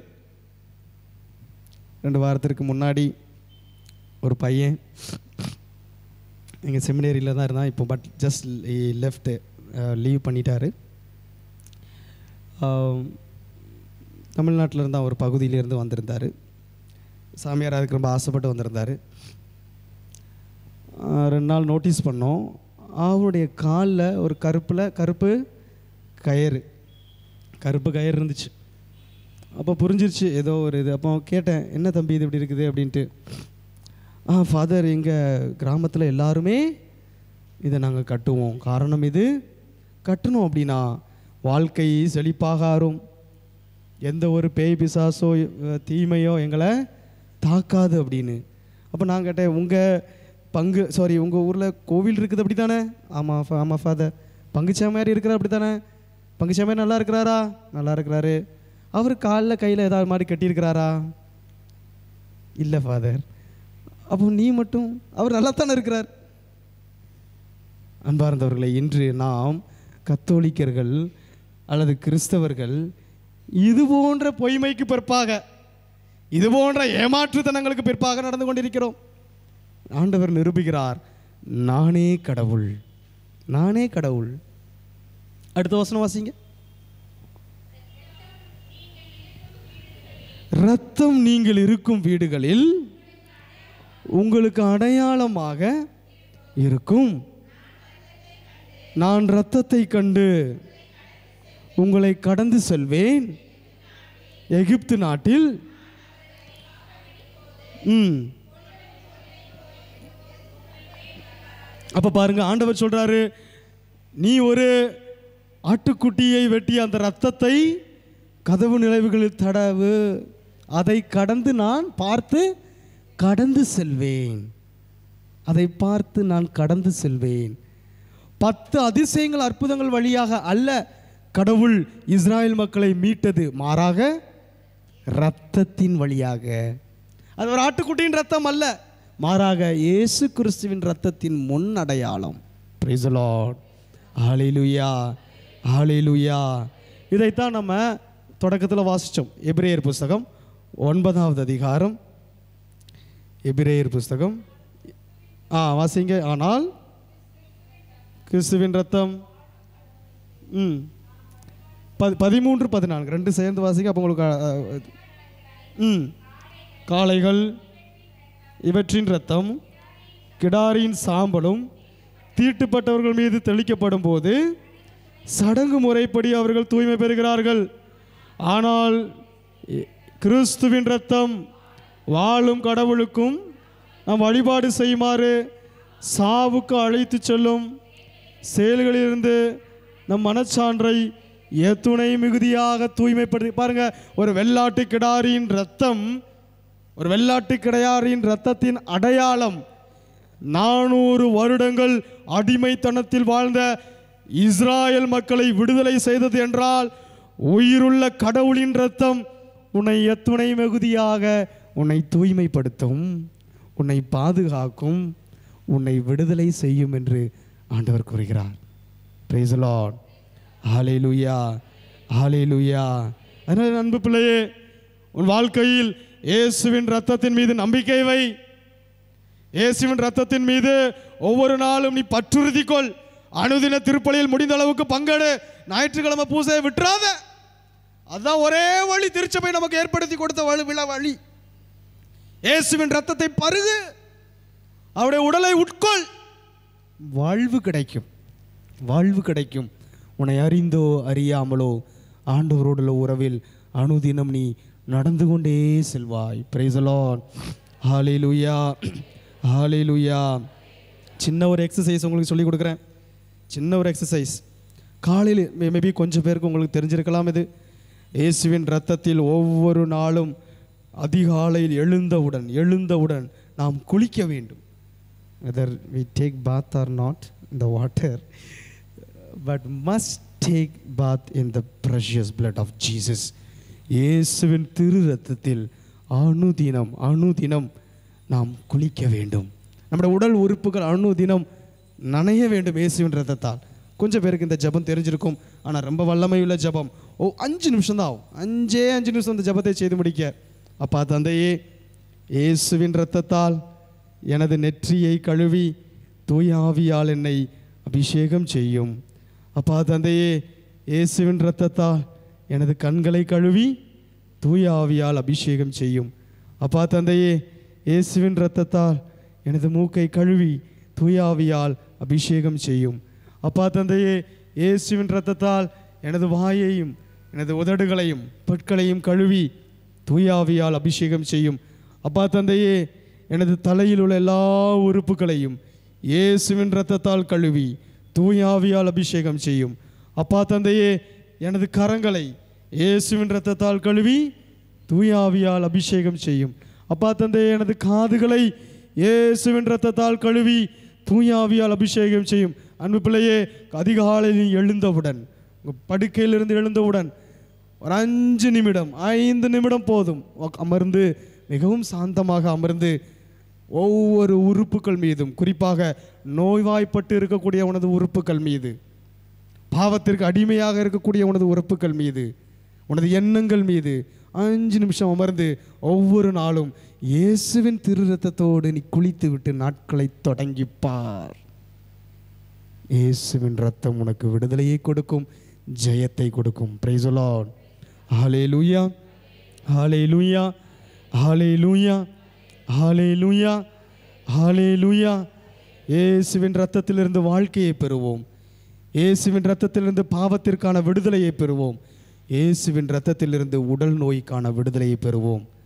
ரெண்டு வாரத்திற்கு முன்னாடி ஒரு பையன் எங்கள் செமினேரியில் தான் இருந்தான் இப்போ பட் ஜஸ்ட் லெஃப்ட் லீவ் பண்ணிட்டாரு தமிழ்நாட்டில் இருந்தால் ஒரு பகுதியிலேருந்து வந்திருந்தார் சாமியார் அதுக்கு ரொம்ப ஆசைப்பட்டு வந்திருந்தார் ஆஹ் ரெண்டு நாள் நோட்டீஸ் பண்ணோம் அவருடைய காலில் ஒரு கருப்பில் கருப்பு கயிறு கருப்பு கயிறு இருந்துச்சு அப்போ புரிஞ்சிருச்சு ஏதோ ஒரு இது அப்போ கேட்டேன் என்ன தம்பி இது இப்படி இருக்குது அப்படின்ட்டு ஆ ஃபாதர் எங்கள் கிராமத்தில் எல்லாருமே இதை நாங்கள் கட்டுவோம் காரணம் இது கட்டணும் அப்படின்னா வாழ்க்கை செழிப்பாக ஆறும் எந்த ஒரு பேய் பிசாசோ அஹ், தீமையோ எங்களை தாக்காது அப்படின்னு அப்போ நான் கேட்டேன் உங்கள் பங்கு சாரி உங்கள் ஊரில் கோவில் இருக்குது அப்படி தானே ஆமாம் ஃபா- ஆமாம் ஃபாதர் பங்குச்சாமியார் இருக்கிறார் அப்படி தானே பங்குச்சாமியார் நல்லா இருக்கிறாரா நல்லா இருக்கிறாரு அவர் காலில் கையில் ஏதாவது மாதிரி கட்டியிருக்கிறாரா இல்லை ஃபாதர் அப்போ நீ மட்டும் அவர் நல்லா தானே இருக்கிறார் அன்பார்ந்தவர்களே இன்று நாம் கத்தோலிக்கர்கள் அல்லது கிறிஸ்தவர்கள் இது போன்ற பொய்மைக்கு பிற்பாக இது போன்ற ஏமாற்றுத்தனங்களுக்கு பிற்பாக நடந்து கொண்டிருக்கிறோம் ஆண்டவர் நிரூபிக்கிறார் நானே கடவுள் நானே கடவுள் அடுத்த வசனம் வாசிங்க ரத்தம் நீங்கள் இருக்கும் வீடுகளில் உங்களுக்கு அடையாளமாக இருக்கும் நான் இரத்தத்தை கண்டு உங்களை கடந்து செல்வேன் எகிப்து நாட்டில் ம் அப்ப பாருங்க ஆண்டவர் சொல்றாரு நீ ஒரு ஆட்டுக்குட்டியை வெட்டி அந்த ரத்தத்தை கதவு நிலைவுகளில் தடவு அதை கடந்து நான் பார்த்து கடந்து செல்வேன் அதை பார்த்து நான் கடந்து செல்வேன் பத்து அதிசயங்கள் அற்புதங்கள் வழியாக அல்ல கடவுள் இஸ்ராயேல் மக்களை மீட்டது மாறாக இரத்தத்தின் வழியாக அது ஒரு ஆட்டுக்குட்டியின் ரத்தம் அல்ல மாறாக இயேசு கிறிஸ்துவின் ரத்தத்தின் முன் அடையாளம் Praise the Lord. ஹalleluya ஹalleluya இதைத்தான் நம்ம தொடக்கத்தில் வாசித்தோம் எபிரேயர் புஸ்தகம் ஒன்பதாவது அதிகாரம் எபிரேயர் புஸ்தகம் ஆ வாசிங்க ஆனால் கிறிஸ்துவின் ரத்தம் ம் ப பதிமூன்று பதினான்கு ரெண்டு சேர்ந்து வாசிங்க அப்போ உங்களுக்கு அ, அ, ம் காளைகள் இவற்றின் ரத்தம் கிடாரியின் சாம்பலும் தீட்டுப்பட்டவர்கள் மீது தெளிக்கப்படும் போது சடங்கு முறைப்படி அவர்கள் தூய்மை பெறுகிறார்கள் ஆனால் இ- கிறிஸ்துவின் ரத்தம் வாழும் கடவுளுக்கும் நாம் வழிபாடு செய்யுமாறு சாவுக்கு அழைத்து செல்லும் செயல்களிலிருந்து நம் மனச்சான்றை எத்துணை மிகுதியாக தூய்மைப்படுத்தி பாருங்க ஒரு வெள்ளாட்டு கிடாரியின் ரத்தம் ஒரு வெள்ளாட்டு கிடாரியின் ரத்தத்தின் அடையாளம் நானூறு வருடங்கள் அடிமைத்தனத்தில் வாழ்ந்த இஸ்ராயல் மக்களை விடுதலை செய்தது என்றால் உயிருள்ள கடவுளின் ரத்தம் உன்னை எத்துணை மிகுதியாக உன்னை தூய்மைப்படுத்தும் உன்னை பாதுகாக்கும் உன்னை விடுதலை செய்யும் என்று ஆண்டவர் கூறுகிறார் பிரைஸ் லார்ட் ஹalleluya ஹalleluya அதனால் அன்பு பிள்ளையே உன் வாழ்க்கையில் இயேசுவின் ரத்தத்தின் மீது நம்பிக்கை வை இயேசுவின் ரத்தத்தின் மீது ஒவ்வொரு நாளும் நீ பற்றுறுதி கொள் அனுதின திருப்பலியில் முடிந்த அளவுக்கு பங்கெடு ஞாயிற்றுக்கிழமை பூசையை விட்டுறாத அதுதான் ஒரே வழி திருச்சபை நமக்கு ஏற்படுத்தி கொடுத்த வழி விழா வழி இயேசுவின் ரத்தத்தை பருகு அவருடைய உடலை உட்கொள் வாழ்வு கிடைக்கும் வாழ்வு கிடைக்கும் உன்னை அறிந்தோ அறியாமலோ ஆண்டவரோடுள்ள உறவில் அனுதினம் நீ நடந்து கொண்டே செல்வாய் பிரைசலான் ஹாலேலுயா ஹாலேலுயா சின்ன ஒரு எக்ஸசைஸ் உங்களுக்கு சொல்லி கொடுக்குறேன் சின்ன ஒரு எக்ஸசைஸ் காலையில் மேபி கொஞ்சம் பேருக்கு உங்களுக்கு தெரிஞ்சிருக்கலாம் இது இயேசுவின் ரத்தத்தில் ஒவ்வொரு நாளும் அதிகாலையில் எழுந்தவுடன் எழுந்தவுடன் நாம் குளிக்க வேண்டும் whether we take bath or not in the water but must take bath in the precious blood of Jesus இயேசுவின் திரு ரத்தத்தில் அணுதினம் அணுதினம் நாம் குளிக்க வேண்டும் நம்முடைய உடல் உறுப்புகள் அணுதினம் நனைய வேண்டும் இயேசுவின் ரத்தத்தால் கொஞ்சம் பேருக்கு இந்த ஜெபம் தெரிஞ்சிருக்கும் ஆனால் ரொம்ப வல்லமையுள்ள ஜெபம் ஓ அஞ்சு நிமிஷம் தான் ஆகும் அஞ்சே அஞ்சு நிமிஷம் இந்த ஜெபத்தை செய்து முடிக்க அப்பா தந்தையே இயேசுவின் ரத்தத்தால் எனது நெற்றியை கழுவி தூய ஆவியால் என்னை அபிஷேகம் செய்யும் அப்பா தந்தையே இயேசுவின் இரத்தத்தால் எனது கண்களை கழுவி தூய ஆவியால் அபிஷேகம் செய்யும் அப்பா தந்தையே இயேசுவின் இரத்தத்தால் எனது மூக்கை கழுவி தூய ஆவியால் அபிஷேகம் செய்யும் அப்பா தந்தையே இயேசுவின் இரத்தத்தால் எனது வாயையும் எனது உதடுகளையும் பற்களையும் கழுவி தூயாவியால் அபிஷேகம் செய்யும் அப்பா தந்தையே எனது தலையில் உள்ள எல்லா உறுப்புகளையும் இயேசுவின் இரத்தத்தால் கழுவி தூயாவியால் அபிஷேகம் செய்யும் அப்பா தந்தையே எனது கரங்களை இயேசுவின் இரத்தத்தால் கழுவி தூயாவியால் அபிஷேகம் செய்யும் அப்பா தந்தையே எனது காதுகளை இயேசுவின் இரத்தத்தால் கழுவி தூயாவியால் அபிஷேகம் செய்யும் அன்பு பிள்ளையே அதிகாலையில் நீ எழுந்தவுடன் உங்கள் படுக்கையிலிருந்து எழுந்தவுடன் ஒரு அஞ்சு நிமிடம் ஐந்து நிமிடம் போதும் உக்- அமர்ந்து மிகவும் சாந்தமாக அமர்ந்து ஒவ்வொரு உறுப்புகள் மீதும் குறிப்பாக நோய்வாய்ப்பட்டு இருக்கக்கூடிய உனது உறுப்புகள் மீது பாவத்திற்கு அடிமையாக இருக்கக்கூடிய உனது உறுப்புகள் மீது உனது எண்ணங்கள் மீது அஞ்சு நிமிஷம் அமர்ந்து ஒவ்வொரு நாளும் இயேசுவின் திரு ரத்தத்தோடு நீ குளித்து விட்டு நாட்களை தொடங்கிப் பார் இயேசுவின் ரத்தம் உனக்கு விடுதலையை கொடுக்கும் ஜெயத்தை கொடுக்கும் பிரைசலான் ஹாலே லூயா ஹாலே லூயா ஹாலே லூயா ஹாலே லூயா ஹாலே லூயா இயேசுவின் ரத்தத்திலிருந்து வாழ்க்கையை பெறுவோம் இயேசுவின் ரத்தத்திலிருந்து பாவத்திற்கான விடுதலையை பெறுவோம் இயேசுவின் ரத்தத்திலிருந்து உடல் நோய்க்கான விடுதலையை பெறுவோம்